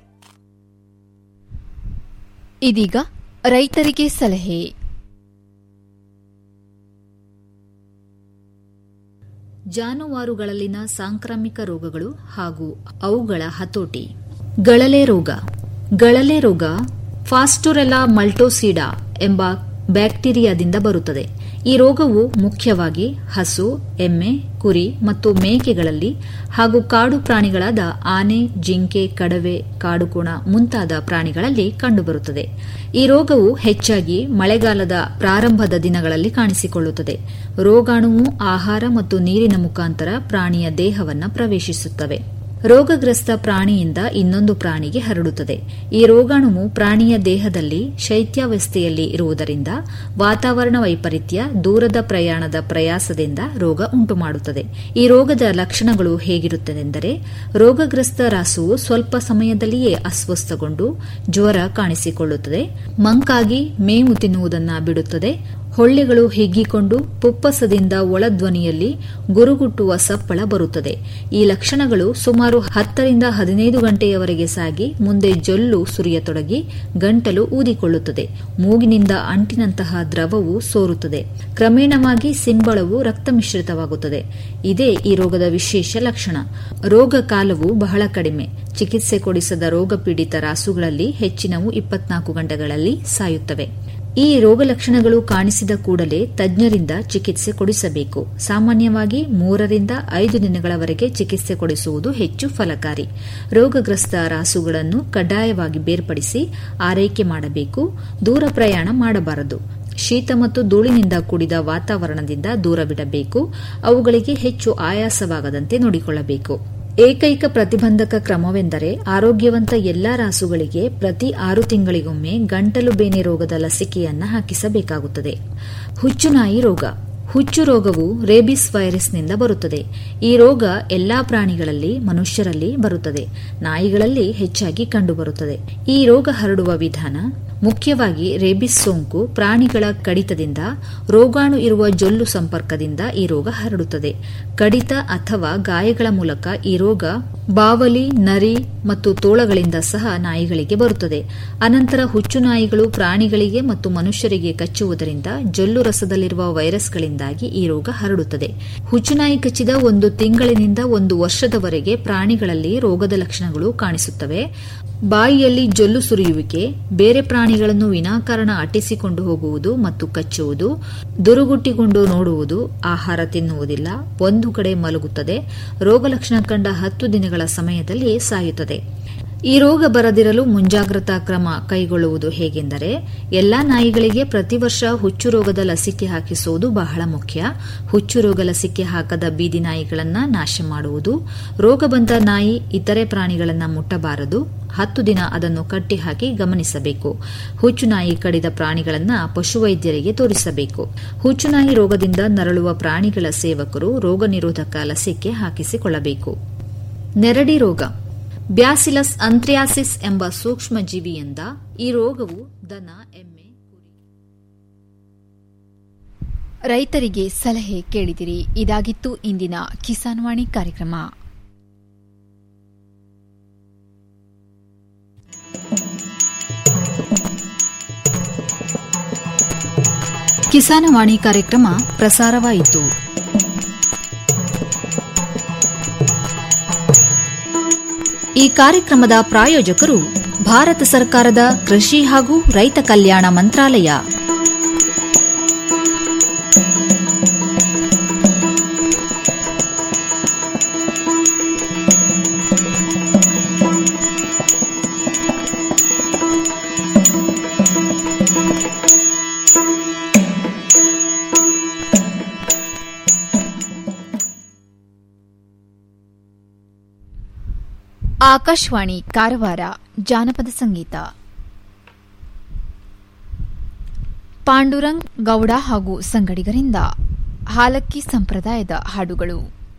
ಇದೀಗ ರೈತರಿಗೆ ಸಲಹೆ ಜಾನುವಾರುಗಳಲ್ಲಿನ ಸಾಂಕ್ರಾಮಿಕ ರೋಗಗಳು ಹಾಗೂ ಅವುಗಳ ಹತೋಟಿ ಗಳಲೆ ರೋಗ ಗಳಲೆ ರೋಗ ಫಾಸ್ಟುರೆಲಾ ಮಲ್ಟೋಸಿಡಾ ಎಂಬ ಬ್ಯಾಕ್ಟೀರಿಯಾದಿಂದ ಬರುತ್ತದೆ ಈ ರೋಗವು ಮುಖ್ಯವಾಗಿ ಹಸು ಎಮ್ಮೆ ಕುರಿ ಮತ್ತು ಮೇಕೆಗಳಲ್ಲಿ ಹಾಗೂ ಕಾಡು ಪ್ರಾಣಿಗಳಾದ ಆನೆ ಜಿಂಕೆ ಕಡವೆ ಕಾಡುಕೋಣ ಮುಂತಾದ ಪ್ರಾಣಿಗಳಲ್ಲಿ ಕಂಡುಬರುತ್ತದೆ ಈ ರೋಗವು ಹೆಚ್ಚಾಗಿ ಮಳೆಗಾಲದ ಪ್ರಾರಂಭದ ದಿನಗಳಲ್ಲಿ ಕಾಣಿಸಿಕೊಳ್ಳುತ್ತದೆ ರೋಗಾಣುವು ಆಹಾರ ಮತ್ತು ನೀರಿನ ಮುಖಾಂತರ ಪ್ರಾಣಿಯ ದೇಹವನ್ನು ಪ್ರವೇಶಿಸುತ್ತವೆ ರೋಗಗ್ರಸ್ತ ಪ್ರಾಣಿಯಿಂದ ಇನ್ನೊಂದು ಪ್ರಾಣಿಗೆ ಹರಡುತ್ತದೆ ಈ ರೋಗಾಣುವು ಪ್ರಾಣಿಯ ದೇಹದಲ್ಲಿ ಶೈತ್ಯಾವಸ್ಥೆಯಲ್ಲಿ ಇರುವುದರಿಂದ ವಾತಾವರಣ ವೈಪರೀತ್ಯ ದೂರದ ಪ್ರಯಾಣದ ಪ್ರಯಾಸದಿಂದ ರೋಗ ಉಂಟುಮಾಡುತ್ತದೆ ಈ ರೋಗದ ಲಕ್ಷಣಗಳು ಹೇಗಿರುತ್ತದೆಂದರೆ ರೋಗಗ್ರಸ್ತ ರಾಸುವು ಸ್ವಲ್ಪ ಸಮಯದಲ್ಲಿಯೇ ಅಸ್ವಸ್ಥಗೊಂಡು ಜ್ವರ ಕಾಣಿಸಿಕೊಳ್ಳುತ್ತದೆ ಮಂಕಾಗಿ ಮೇವು ತಿನ್ನುವುದನ್ನು ಬಿಡುತ್ತದೆ ಹೊಳ್ಳೆಗಳು ಹಿಗ್ಗಿಕೊಂಡು ಪುಪ್ಪಸದಿಂದ ಒಳಧ್ವನಿಯಲ್ಲಿ ಗುರುಗುಟ್ಟುವ ಸಪ್ಪಳ ಬರುತ್ತದೆ ಈ ಲಕ್ಷಣಗಳು ಸುಮಾರು ಹತ್ತರಿಂದ ಹದಿನೈದು ಗಂಟೆಯವರೆಗೆ ಸಾಗಿ ಮುಂದೆ ಜೊಲ್ಲು ಸುರಿಯತೊಡಗಿ ಗಂಟಲು ಊದಿಕೊಳ್ಳುತ್ತದೆ ಮೂಗಿನಿಂದ ಅಂಟಿನಂತಹ ದ್ರವವು ಸೋರುತ್ತದೆ ಕ್ರಮೇಣವಾಗಿ ಸಿಂಬಳವು ರಕ್ತ ಮಿಶ್ರಿತವಾಗುತ್ತದೆ ಇದೇ ಈ ರೋಗದ ವಿಶೇಷ ಲಕ್ಷಣ ರೋಗ ಕಾಲವು ಬಹಳ ಕಡಿಮೆ ಚಿಕಿತ್ಸೆ ಕೊಡಿಸದ ರೋಗಪೀಡಿತ ರಾಸುಗಳಲ್ಲಿ ಹೆಚ್ಚಿನವು ಇಪ್ಪತ್ನಾಲ್ಕು ಗಂಟೆಗಳಲ್ಲಿ ಸಾಯುತ್ತವೆ ಈ ರೋಗ ಲಕ್ಷಣಗಳು ಕಾಣಿಸಿದ ಕೂಡಲೇ ತಜ್ಞರಿಂದ ಚಿಕಿತ್ಸೆ ಕೊಡಿಸಬೇಕು ಸಾಮಾನ್ಯವಾಗಿ ಮೂರರಿಂದ ಐದು ದಿನಗಳವರೆಗೆ ಚಿಕಿತ್ಸೆ ಕೊಡಿಸುವುದು ಹೆಚ್ಚು ಫಲಕಾರಿ ರೋಗಗ್ರಸ್ತ ರಾಸುಗಳನ್ನು ಕಡ್ಡಾಯವಾಗಿ ಬೇರ್ಪಡಿಸಿ ಆರೈಕೆ ಮಾಡಬೇಕು ದೂರ ಪ್ರಯಾಣ ಮಾಡಬಾರದು ಶೀತ ಮತ್ತು ಧೂಳಿನಿಂದ ಕೂಡಿದ ವಾತಾವರಣದಿಂದ ದೂರವಿಡಬೇಕು ಅವುಗಳಿಗೆ ಹೆಚ್ಚು ಆಯಾಸವಾಗದಂತೆ ನೋಡಿಕೊಳ್ಳಬೇಕು ಏಕೈಕ ಪ್ರತಿಬಂಧಕ ಕ್ರಮವೆಂದರೆ ಆರೋಗ್ಯವಂತ ಎಲ್ಲಾ ರಾಸುಗಳಿಗೆ ಪ್ರತಿ ಆರು ತಿಂಗಳಿಗೊಮ್ಮೆ ಗಂಟಲು ಬೇನೆ ರೋಗದ ಲಸಿಕೆಯನ್ನು ಹಾಕಿಸಬೇಕಾಗುತ್ತದೆ ಹುಚ್ಚುನಾಯಿ ರೋಗ ಹುಚ್ಚು ರೋಗವು ರೇಬಿಸ್ ವೈರಸ್ನಿಂದ ಬರುತ್ತದೆ ಈ ರೋಗ ಎಲ್ಲಾ ಪ್ರಾಣಿಗಳಲ್ಲಿ ಮನುಷ್ಯರಲ್ಲಿ ಬರುತ್ತದೆ ನಾಯಿಗಳಲ್ಲಿ ಹೆಚ್ಚಾಗಿ ಕಂಡುಬರುತ್ತದೆ ಈ ರೋಗ ಹರಡುವ ವಿಧಾನ ಮುಖ್ಯವಾಗಿ ರೇಬಿಸ್ ಸೋಂಕು ಪ್ರಾಣಿಗಳ ಕಡಿತದಿಂದ ರೋಗಾಣು ಇರುವ ಜೊಲ್ಲು ಸಂಪರ್ಕದಿಂದ ಈ ರೋಗ ಹರಡುತ್ತದೆ ಕಡಿತ ಅಥವಾ ಗಾಯಗಳ ಮೂಲಕ ಈ ರೋಗ ಬಾವಲಿ ನರಿ ಮತ್ತು ತೋಳಗಳಿಂದ ಸಹ ನಾಯಿಗಳಿಗೆ ಬರುತ್ತದೆ ಅನಂತರ ಹುಚ್ಚು ನಾಯಿಗಳು ಪ್ರಾಣಿಗಳಿಗೆ ಮತ್ತು ಮನುಷ್ಯರಿಗೆ ಕಚ್ಚುವುದರಿಂದ ಜೊಲ್ಲು ರಸದಲ್ಲಿರುವ ವೈರಸ್ಗಳಿಂದಾಗಿ ಈ ರೋಗ ಹರಡುತ್ತದೆ ಹುಚ್ಚುನಾಯಿ ಕಚ್ಚಿದ ಒಂದು ತಿಂಗಳಿನಿಂದ ಒಂದು ವರ್ಷದವರೆಗೆ ಪ್ರಾಣಿಗಳಲ್ಲಿ ರೋಗದ ಲಕ್ಷಣಗಳು ಕಾಣಿಸುತ್ತವೆ ಬಾಯಿಯಲ್ಲಿ ಜೊಲ್ಲು ಸುರಿಯುವಿಕೆ ಬೇರೆ ಪ್ರಾಣಿಗಳನ್ನು ವಿನಾಕಾರಣ ಅಟ್ಟಿಸಿಕೊಂಡು ಹೋಗುವುದು ಮತ್ತು ಕಚ್ಚುವುದು ದುರುಗುಟ್ಟಿಕೊಂಡು ನೋಡುವುದು ಆಹಾರ ತಿನ್ನುವುದಿಲ್ಲ ಒಂದು ಕಡೆ ಮಲಗುತ್ತದೆ ರೋಗಲಕ್ಷಣ ಕಂಡ ಹತ್ತು ದಿನಗಳ ಸಮಯದಲ್ಲಿ ಸಾಯುತ್ತದೆ ಈ ರೋಗ ಬರದಿರಲು ಮುಂಜಾಗ್ರತಾ ಕ್ರಮ ಕೈಗೊಳ್ಳುವುದು ಹೇಗೆಂದರೆ ಎಲ್ಲಾ ನಾಯಿಗಳಿಗೆ ಪ್ರತಿ ವರ್ಷ ಹುಚ್ಚು ರೋಗದ ಲಸಿಕೆ ಹಾಕಿಸುವುದು ಬಹಳ ಮುಖ್ಯ ಹುಚ್ಚು ರೋಗ ಲಸಿಕೆ ಹಾಕದ ಬೀದಿ ನಾಯಿಗಳನ್ನು ನಾಶ ಮಾಡುವುದು ರೋಗ ಬಂದ ನಾಯಿ ಇತರೆ ಪ್ರಾಣಿಗಳನ್ನು ಮುಟ್ಟಬಾರದು ಹತ್ತು ದಿನ ಅದನ್ನು ಕಟ್ಟಿಹಾಕಿ ಗಮನಿಸಬೇಕು ಹುಚ್ಚುನಾಯಿ ಕಡಿದ ಪ್ರಾಣಿಗಳನ್ನು ಪಶುವೈದ್ಯರಿಗೆ ತೋರಿಸಬೇಕು ಹುಚ್ಚುನಾಯಿ ರೋಗದಿಂದ ನರಳುವ ಪ್ರಾಣಿಗಳ ಸೇವಕರು ರೋಗ ನಿರೋಧಕ ಲಸಿಕೆ ಹಾಕಿಸಿಕೊಳ್ಳಬೇಕು ನೆರಡಿ ರೋಗ ಬ್ಯಾಸಿಲಸ್ ಅಂತ್ರಿಯಾಸಿಸ್ ಎಂಬ ಸೂಕ್ಷ್ಮ ಜೀವಿಯಿಂದ ಈ ರೋಗವು ದನ ಎಮ್ಮೆ ಕುರಿ ರೈತರಿಗೆ ಸಲಹೆ ಕೇಳಿದಿರಿ ಇದಾಗಿತ್ತು ಇಂದಿನ ಕಿಸಾನ್ ವಾಣಿ ಕಾರ್ಯಕ್ರಮ ಕಿಸಾನವಾಣಿ ಕಾರ್ಯಕ್ರಮ ಪ್ರಸಾರವಾಯಿತು ಈ ಕಾರ್ಯಕ್ರಮದ ಪ್ರಾಯೋಜಕರು ಭಾರತ ಸರ್ಕಾರದ ಕೃಷಿ ಹಾಗೂ ರೈತ ಕಲ್ಯಾಣ ಮಂತ್ರಾಲಯ ಆಕಾಶವಾಣಿ ಕಾರವಾರ ಜಾನಪದ ಸಂಗೀತ ಪಾಂಡುರಂಗ್ ಗೌಡ ಹಾಗೂ ಸಂಗಡಿಗರಿಂದ ಹಾಲಕ್ಕಿ ಸಂಪ್ರದಾಯದ ಹಾಡುಗಳು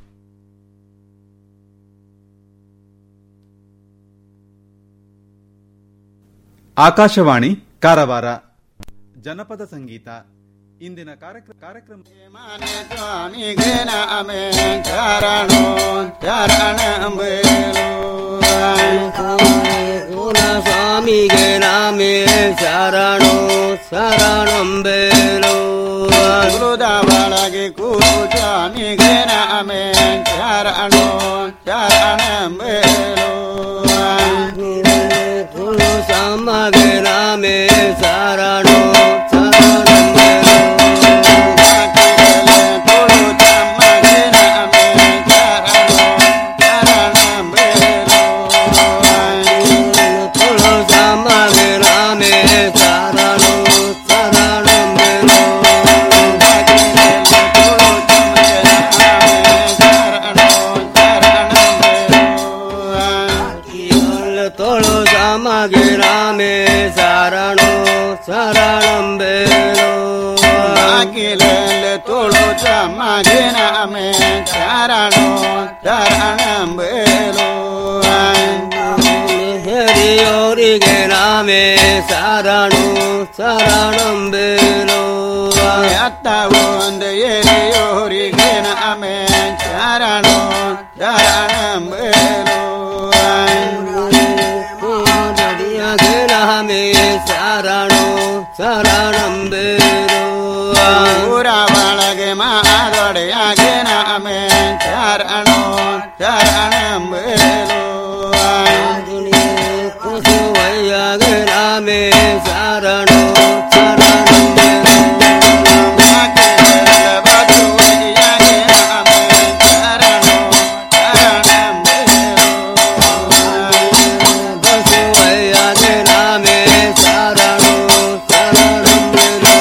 ಆಕಾಶವಾಣಿ ಕಾರವಾರ ಜನಪದ ಸಂಗೀತ ಇಂದಿನ ಕಾರ್ಯಕ್ರಮ ಕಾರ್ಯಕ್ರಮ ಸ್ವಾಮಿಗೆ ನಾಮೇ ಶರಣೋ ಶರಣಂಬೇಲೋ ಗುರುದವಳಗೆ ಕೂರು ಸ್ವಾಮಿಗೆ ನಾಮೇ ಶರಣೋ ಶರಣಂಬೇಲೋ ಗುರು ಸಮಗೆ ನಾಮೇ ಶರಣೋ ತೋಳು ಸಮಗೆ ರಾಮೇ ಶರಣೋ ಶರಣಂಬೇಲೋ ಅಖಿಲಲ್ಲಿ ತುಳು ಚಮ್ಮಗೆ ನಾಮೇ ಶರಣೋ ಶರಣಂಬೇಲೋ ಹರಿಯೋರಿಗೆ ನಾಮೇ ಶರಣೋ ಶರಣಂಬೇಲೋ ಅತ್ತ ಒಂದು ಎರಿಯೋರಿಗೆ ನಾಮೇ ಶರಣೋ ಶರಣಂಬೇಲೋ ನದಿಯಗೆ ನಾಮೇ ಶರಣೋ ಶರಣಂಬೇಲೋ ಊರ ಒಳಗೆ ಮಾದೊಡೆಯಾಗೆ ನಾಮೇ ಶರಣೋ ಶರಣಂಬೇಲೋ ಕುಸುವಯ್ಯಗೆ ನಾಮೇ ಶರಣೋ ಬಸವಯ್ಯಗೆ ನಾಮೇ ಶರಣೋ ಶರಣಂಬೇಲೋ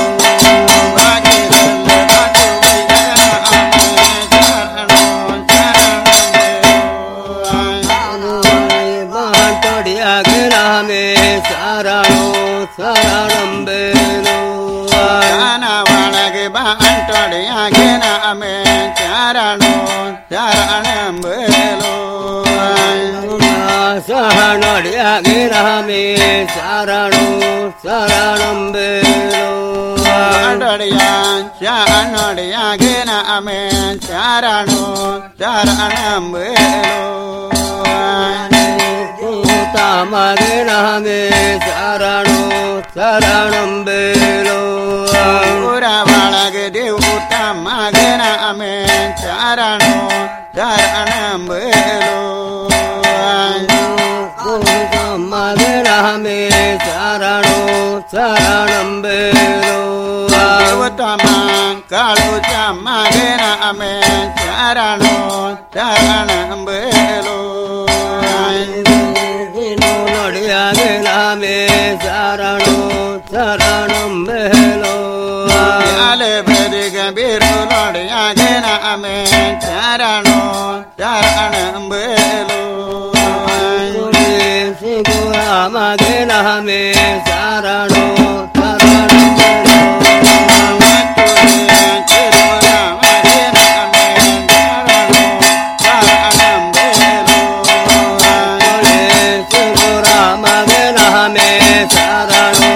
ಮಾಂತೊಡಿಯಾಗೆ ನಾಮೇ ಶರಣೋ ಶರಣಂಬೇಲೋ ಒಳಗೆ ಬಾಂಟೊಡೆಯಾಗೆ ನಾಮೇ ಶರಣೋ ಶರಣಂಬೇಲೋ ಸಹನೊಡಿಯಾಗೆ ನಾಮೇ ಶರಣೋ ಶರಣಂಬೇಲೋ ಒಡಡಿಯ ಶರಣೊಡೆಯಾಗೆ ನಾಮೇ ಶರಣೋ ಶರಣಂಬೇಲೋ ತಮಗೆ ನಾಮೇ ಶರಣೋ ಶರಣಂಬೇಲೋ ಊರ ಒಳಗೆ ದೇವು ತಮ್ಮಗೆ ನಾಮೇ ಶರಣೋ ಶರಣಂಬೇಲೋ ತಮಗೆ ನಾಮೇ ಶರಣೋ ಶರಣಂಬೇಲೋ ದೇವತಮ ಕಾಳು ಚಮ್ಮಗೆ ನಾಮೇ ಶರಣೋ ಶರಣಂಬೇಲೋ ನಡಿಯಾಗೆ ನಾಮೇ ಶರಣೋ ಶರಣಂಬೇಲೋ ಯಾಲೆ ಬೆದಿಗೆ ಬೀರು ನೋಡಿಯಾಗೆ ನಾಮೇ ಶರಣೋ ಶರಣಂಬೇಲೋ ಸಿಗುರಾಮಗೆ ನಾಮೇ ಶರಣೋ ಸಿಗುರಾಮಗೆ ನಾಮೇ ಶರಣೋ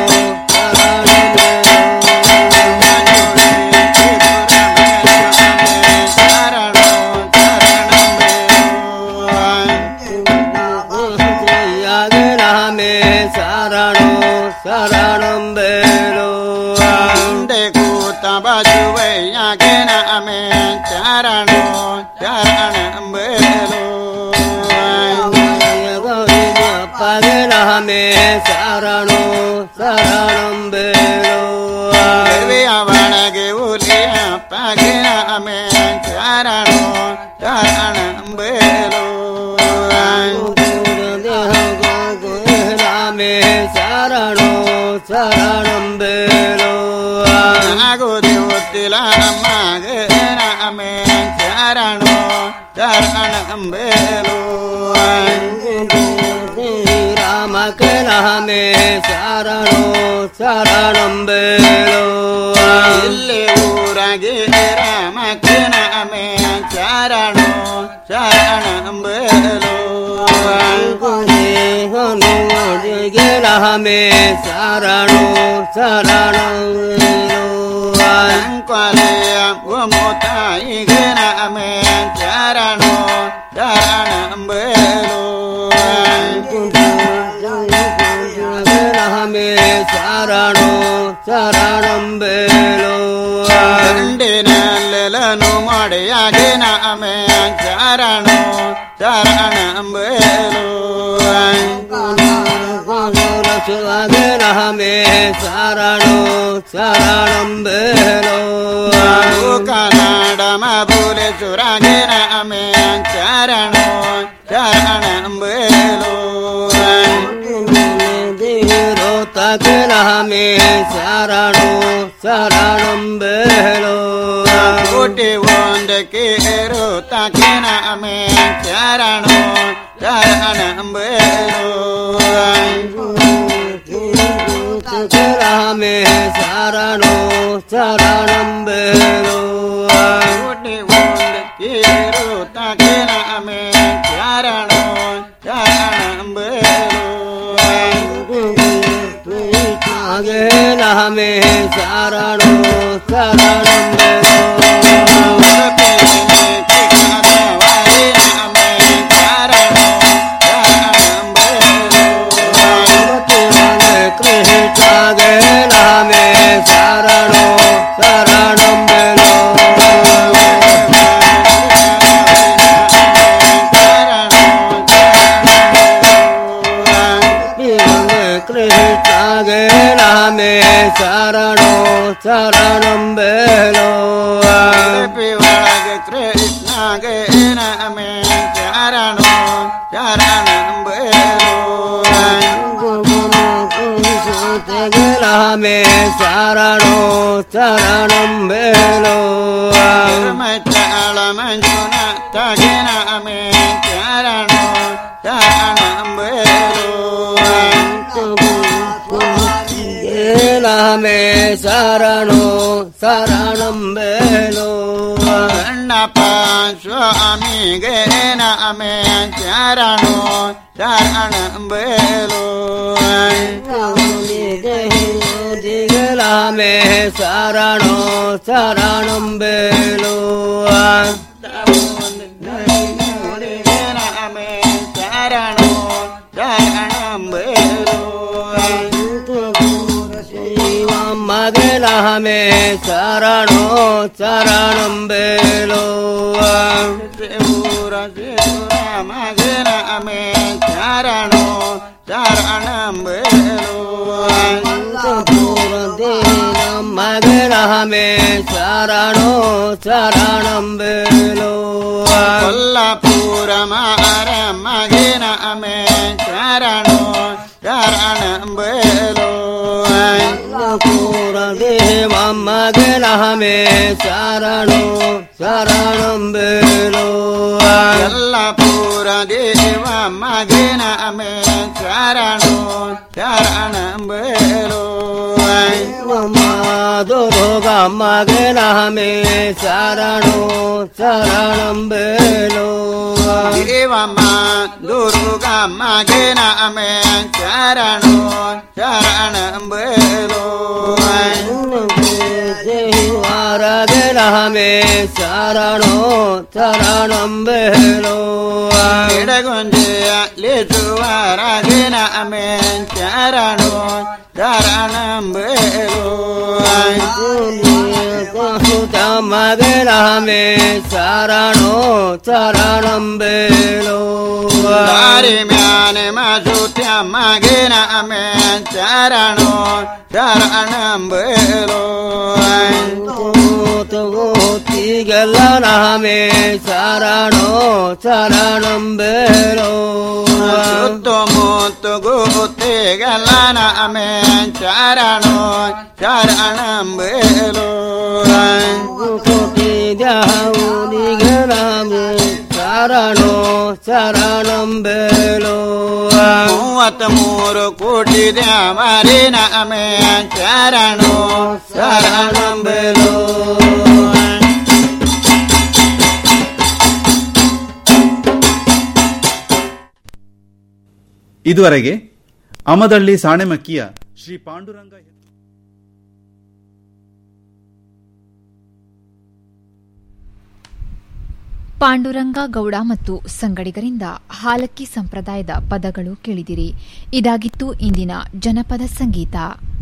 ಜಯ್ಯಾಗೆ ನಾಮೇ ಶರಣೋ ಶರಣಂಬೇಲೋ ಮುಂದೆ ಕೂತ ಬಜುವಯ್ಯಾಗೆ ನಾಮೇ ಶರಣೋ ಶರಣಂಬೇಲೋ ನಮೆ ಶರಣು ಶರಣಂ ಬೇಲೋ ಅವಣಗೆ ಉಲಿಯ ಪಗಿನ ಅಮೆ ಶರಣು ಶರಣಂ ಬೇಲು ನಮೆ ಶರಣು ಶರಣಂ ಬೇಲೋ ಆಗುದಿ ಉತ್ತಿಲ ಮಗನ ಅಮೆ ಶರಣು ಶರಣಂ ಬೇಲು ರಾಮಕ ನಮೆ ಶರಣು ಶರಣಂ ಬೇಲೋ ಇಲ್ಲಿ ಊರಾಗಿ ರಾಮಕನ ಅಮೆ ಶರಣು ಶರಣಂ ಬೇಲು ನಮೆ ಶರಣು ಶರಣಂ ಕೊಲೆಯ ಗುಮುತಾಯಿಗನ ಅಮೆ ಶರಣು ಶರಣಂ ಬೇಲು ನಮೆ ಶರಣು ಶರಣಂ ಬೇಲೋ ಗಂಡಿನಲ್ಲೆಲನು ಮಡೆಯಾಗಿನ ಅಮೆ ಶರಣು ಶರಣಂ ಬೇಲು ನಮೆ ಶರಣು ಶರಣಂ ಬೇಲೋ ಕನ್ನಡ ಮಬುಲೆ ಸುರಾಗಿನ ಅಮೆ ಶರಣು ಶರಣಂ ಬೇಲು ತಕ ನಮೆ ಶರಣು ಶರಣಂ ಬೇಲೋ ಕೋಟಿ ಒಂದಕ್ಕೆ ತಕಿನ ಅಮೆ ಶರಣು ಶರಣಂ ಬೇಲು ನಮೆ ಶರಣು ಶರಣಂ ಬೇಲೋ ಕೋಟಿ ಒಂದಕ್ಕೆ ತಕಿನ ಅಮೆ ಶರಣು ಶರಣಂ ಬೇಲು ನಮೆ ಶರಣು ಶರಣಂ ಕೃಷ್ಣಗೆ ನಮೆ ಶರಣು ಶರಣಂ ಬೇಲೋ ಕೃಷ್ಣಗೆ ನಮೆ ಶರಣು ಶರಣಂ ಬೇಲೋ ಒಳಗೆ ಕೃಷ್ಣಗೆ ನಮೆ ಶರಣು ಶರಣಂ ಬೇಲು ನಮೆ ಶರಣು ಶರಣಂ ಬೇಲೋ ಧರ್ಮಚಾಳ ಮಂಜುನ ತಗಿನ ಅಮೆ ಶರಣು ಶರಣಂ ಬೇಲು ನಮೆ ಶರಣು ಶರಣಂ ಬೇಲೋ ಅಣ್ಣಪ್ಪ ಸ್ವಾಮಿಗೆ ನಮೆ ಶರಣು ಶರಣಂ ಬೇಲು ನಮೆ ಶರಣು ಶರಣಂ ಬೇಲೋ ನಮೆ ಶರಣು ಶರಣಂ ಬೇಲು ಮಗನ ಹಮೆ ಶರಣು ಶರಣಂ ಬೇಲೋ ಊರ ಮಗನ ಅಮೆ ಶರಣು ಶರಣಂ ಬೇಲು ಮಗನ ಹಮೆ ಶರಣು ಶರಣಂ ಬೇಲೋ ಕೊಲ್ಲಾಪುರ ಮಾರ ಮಗನ ಅಮೆ ಶರಣು ಶರಣಂ ಬೇಲು ಪೂರ ದೇವ ಮಗನ ಹಮೆ ಶರಣು ಶರಣಂ ಬೇಲೋ ಎಲ್ಲ ಪೂರ ದೇವ ಮಗನ ಅಮೆ ಶರಣು ಶರಣಂ ಬೇಲು ಮಾಧುರೋಗ ಮಗನ ಹಮೆ ಶರಣು ಶರಣಂ ಬೇಲೋ ದೇವಮ್ಮ ದುರ್ಗ ಮಗನ ಅಮೆ ಶರಣು ಶರಣಂ ಬೇಲು ವಾರಗನ ಹಮೆ ಶರಣು ಶರಣಂ ಬೇಲೋ ಎಡಗೊಂಜೆಯ ಲೇಸುವರಗಿನ ಅಮೆ ಶರಣು ಶರಣಂ ಬೇಲೋ ಮಗನಮೆ ಶರಣೋ ಶರಣಂ ಬೇಲೋ ದಾರಿ ಮ್ಯಾನೆ ಮಸುತ್ಯ ಮಗನ ಮೇ ಶರಣೋ ಶರಣಂ ಬೇಲೋ ಗೋತಿಗೆಲ್ಲ ನಾಮೆ ಶರಣೋ ಶರಣಂ ಬೇಲೋ ಸುತ್ತಮುತ್ತ ಗೋತೆಗಲ್ಲ ನಮೆ ಶರಣೋ ಶರಣಂ ಬೇಲೋ ಕೋಟಿ ದ್ಯಾವುನಿಗನಾಮೆ ಶರಣೋ ಶರಣಂ ಬೇಲೋ ಮೂವತ್ತ ಮೂರು ಕೋಟಿ ದ್ಯಾಮರಿ ನಮೆ ಶರಣೋ ಶರಣಂ ಬೇಲೋ ಇದುವರೆಗೆ ಅಮದಳ್ಳಿ ಸಾಣೆಮಕ್ಕಿಯ ಶ್ರೀ ಪಾಂಡುರಂಗ ಪಾಂಡುರಂಗ ಗೌಡ ಮತ್ತು ಸಂಗಡಿಗರಿಂದ ಹಾಲಕ್ಕಿ ಸಂಪ್ರದಾಯದ ಪದಗಳು ಕೇಳಿದಿರಿ ಇದಾಗಿತ್ತು ಇಂದಿನ ಜನಪದ ಸಂಗೀತ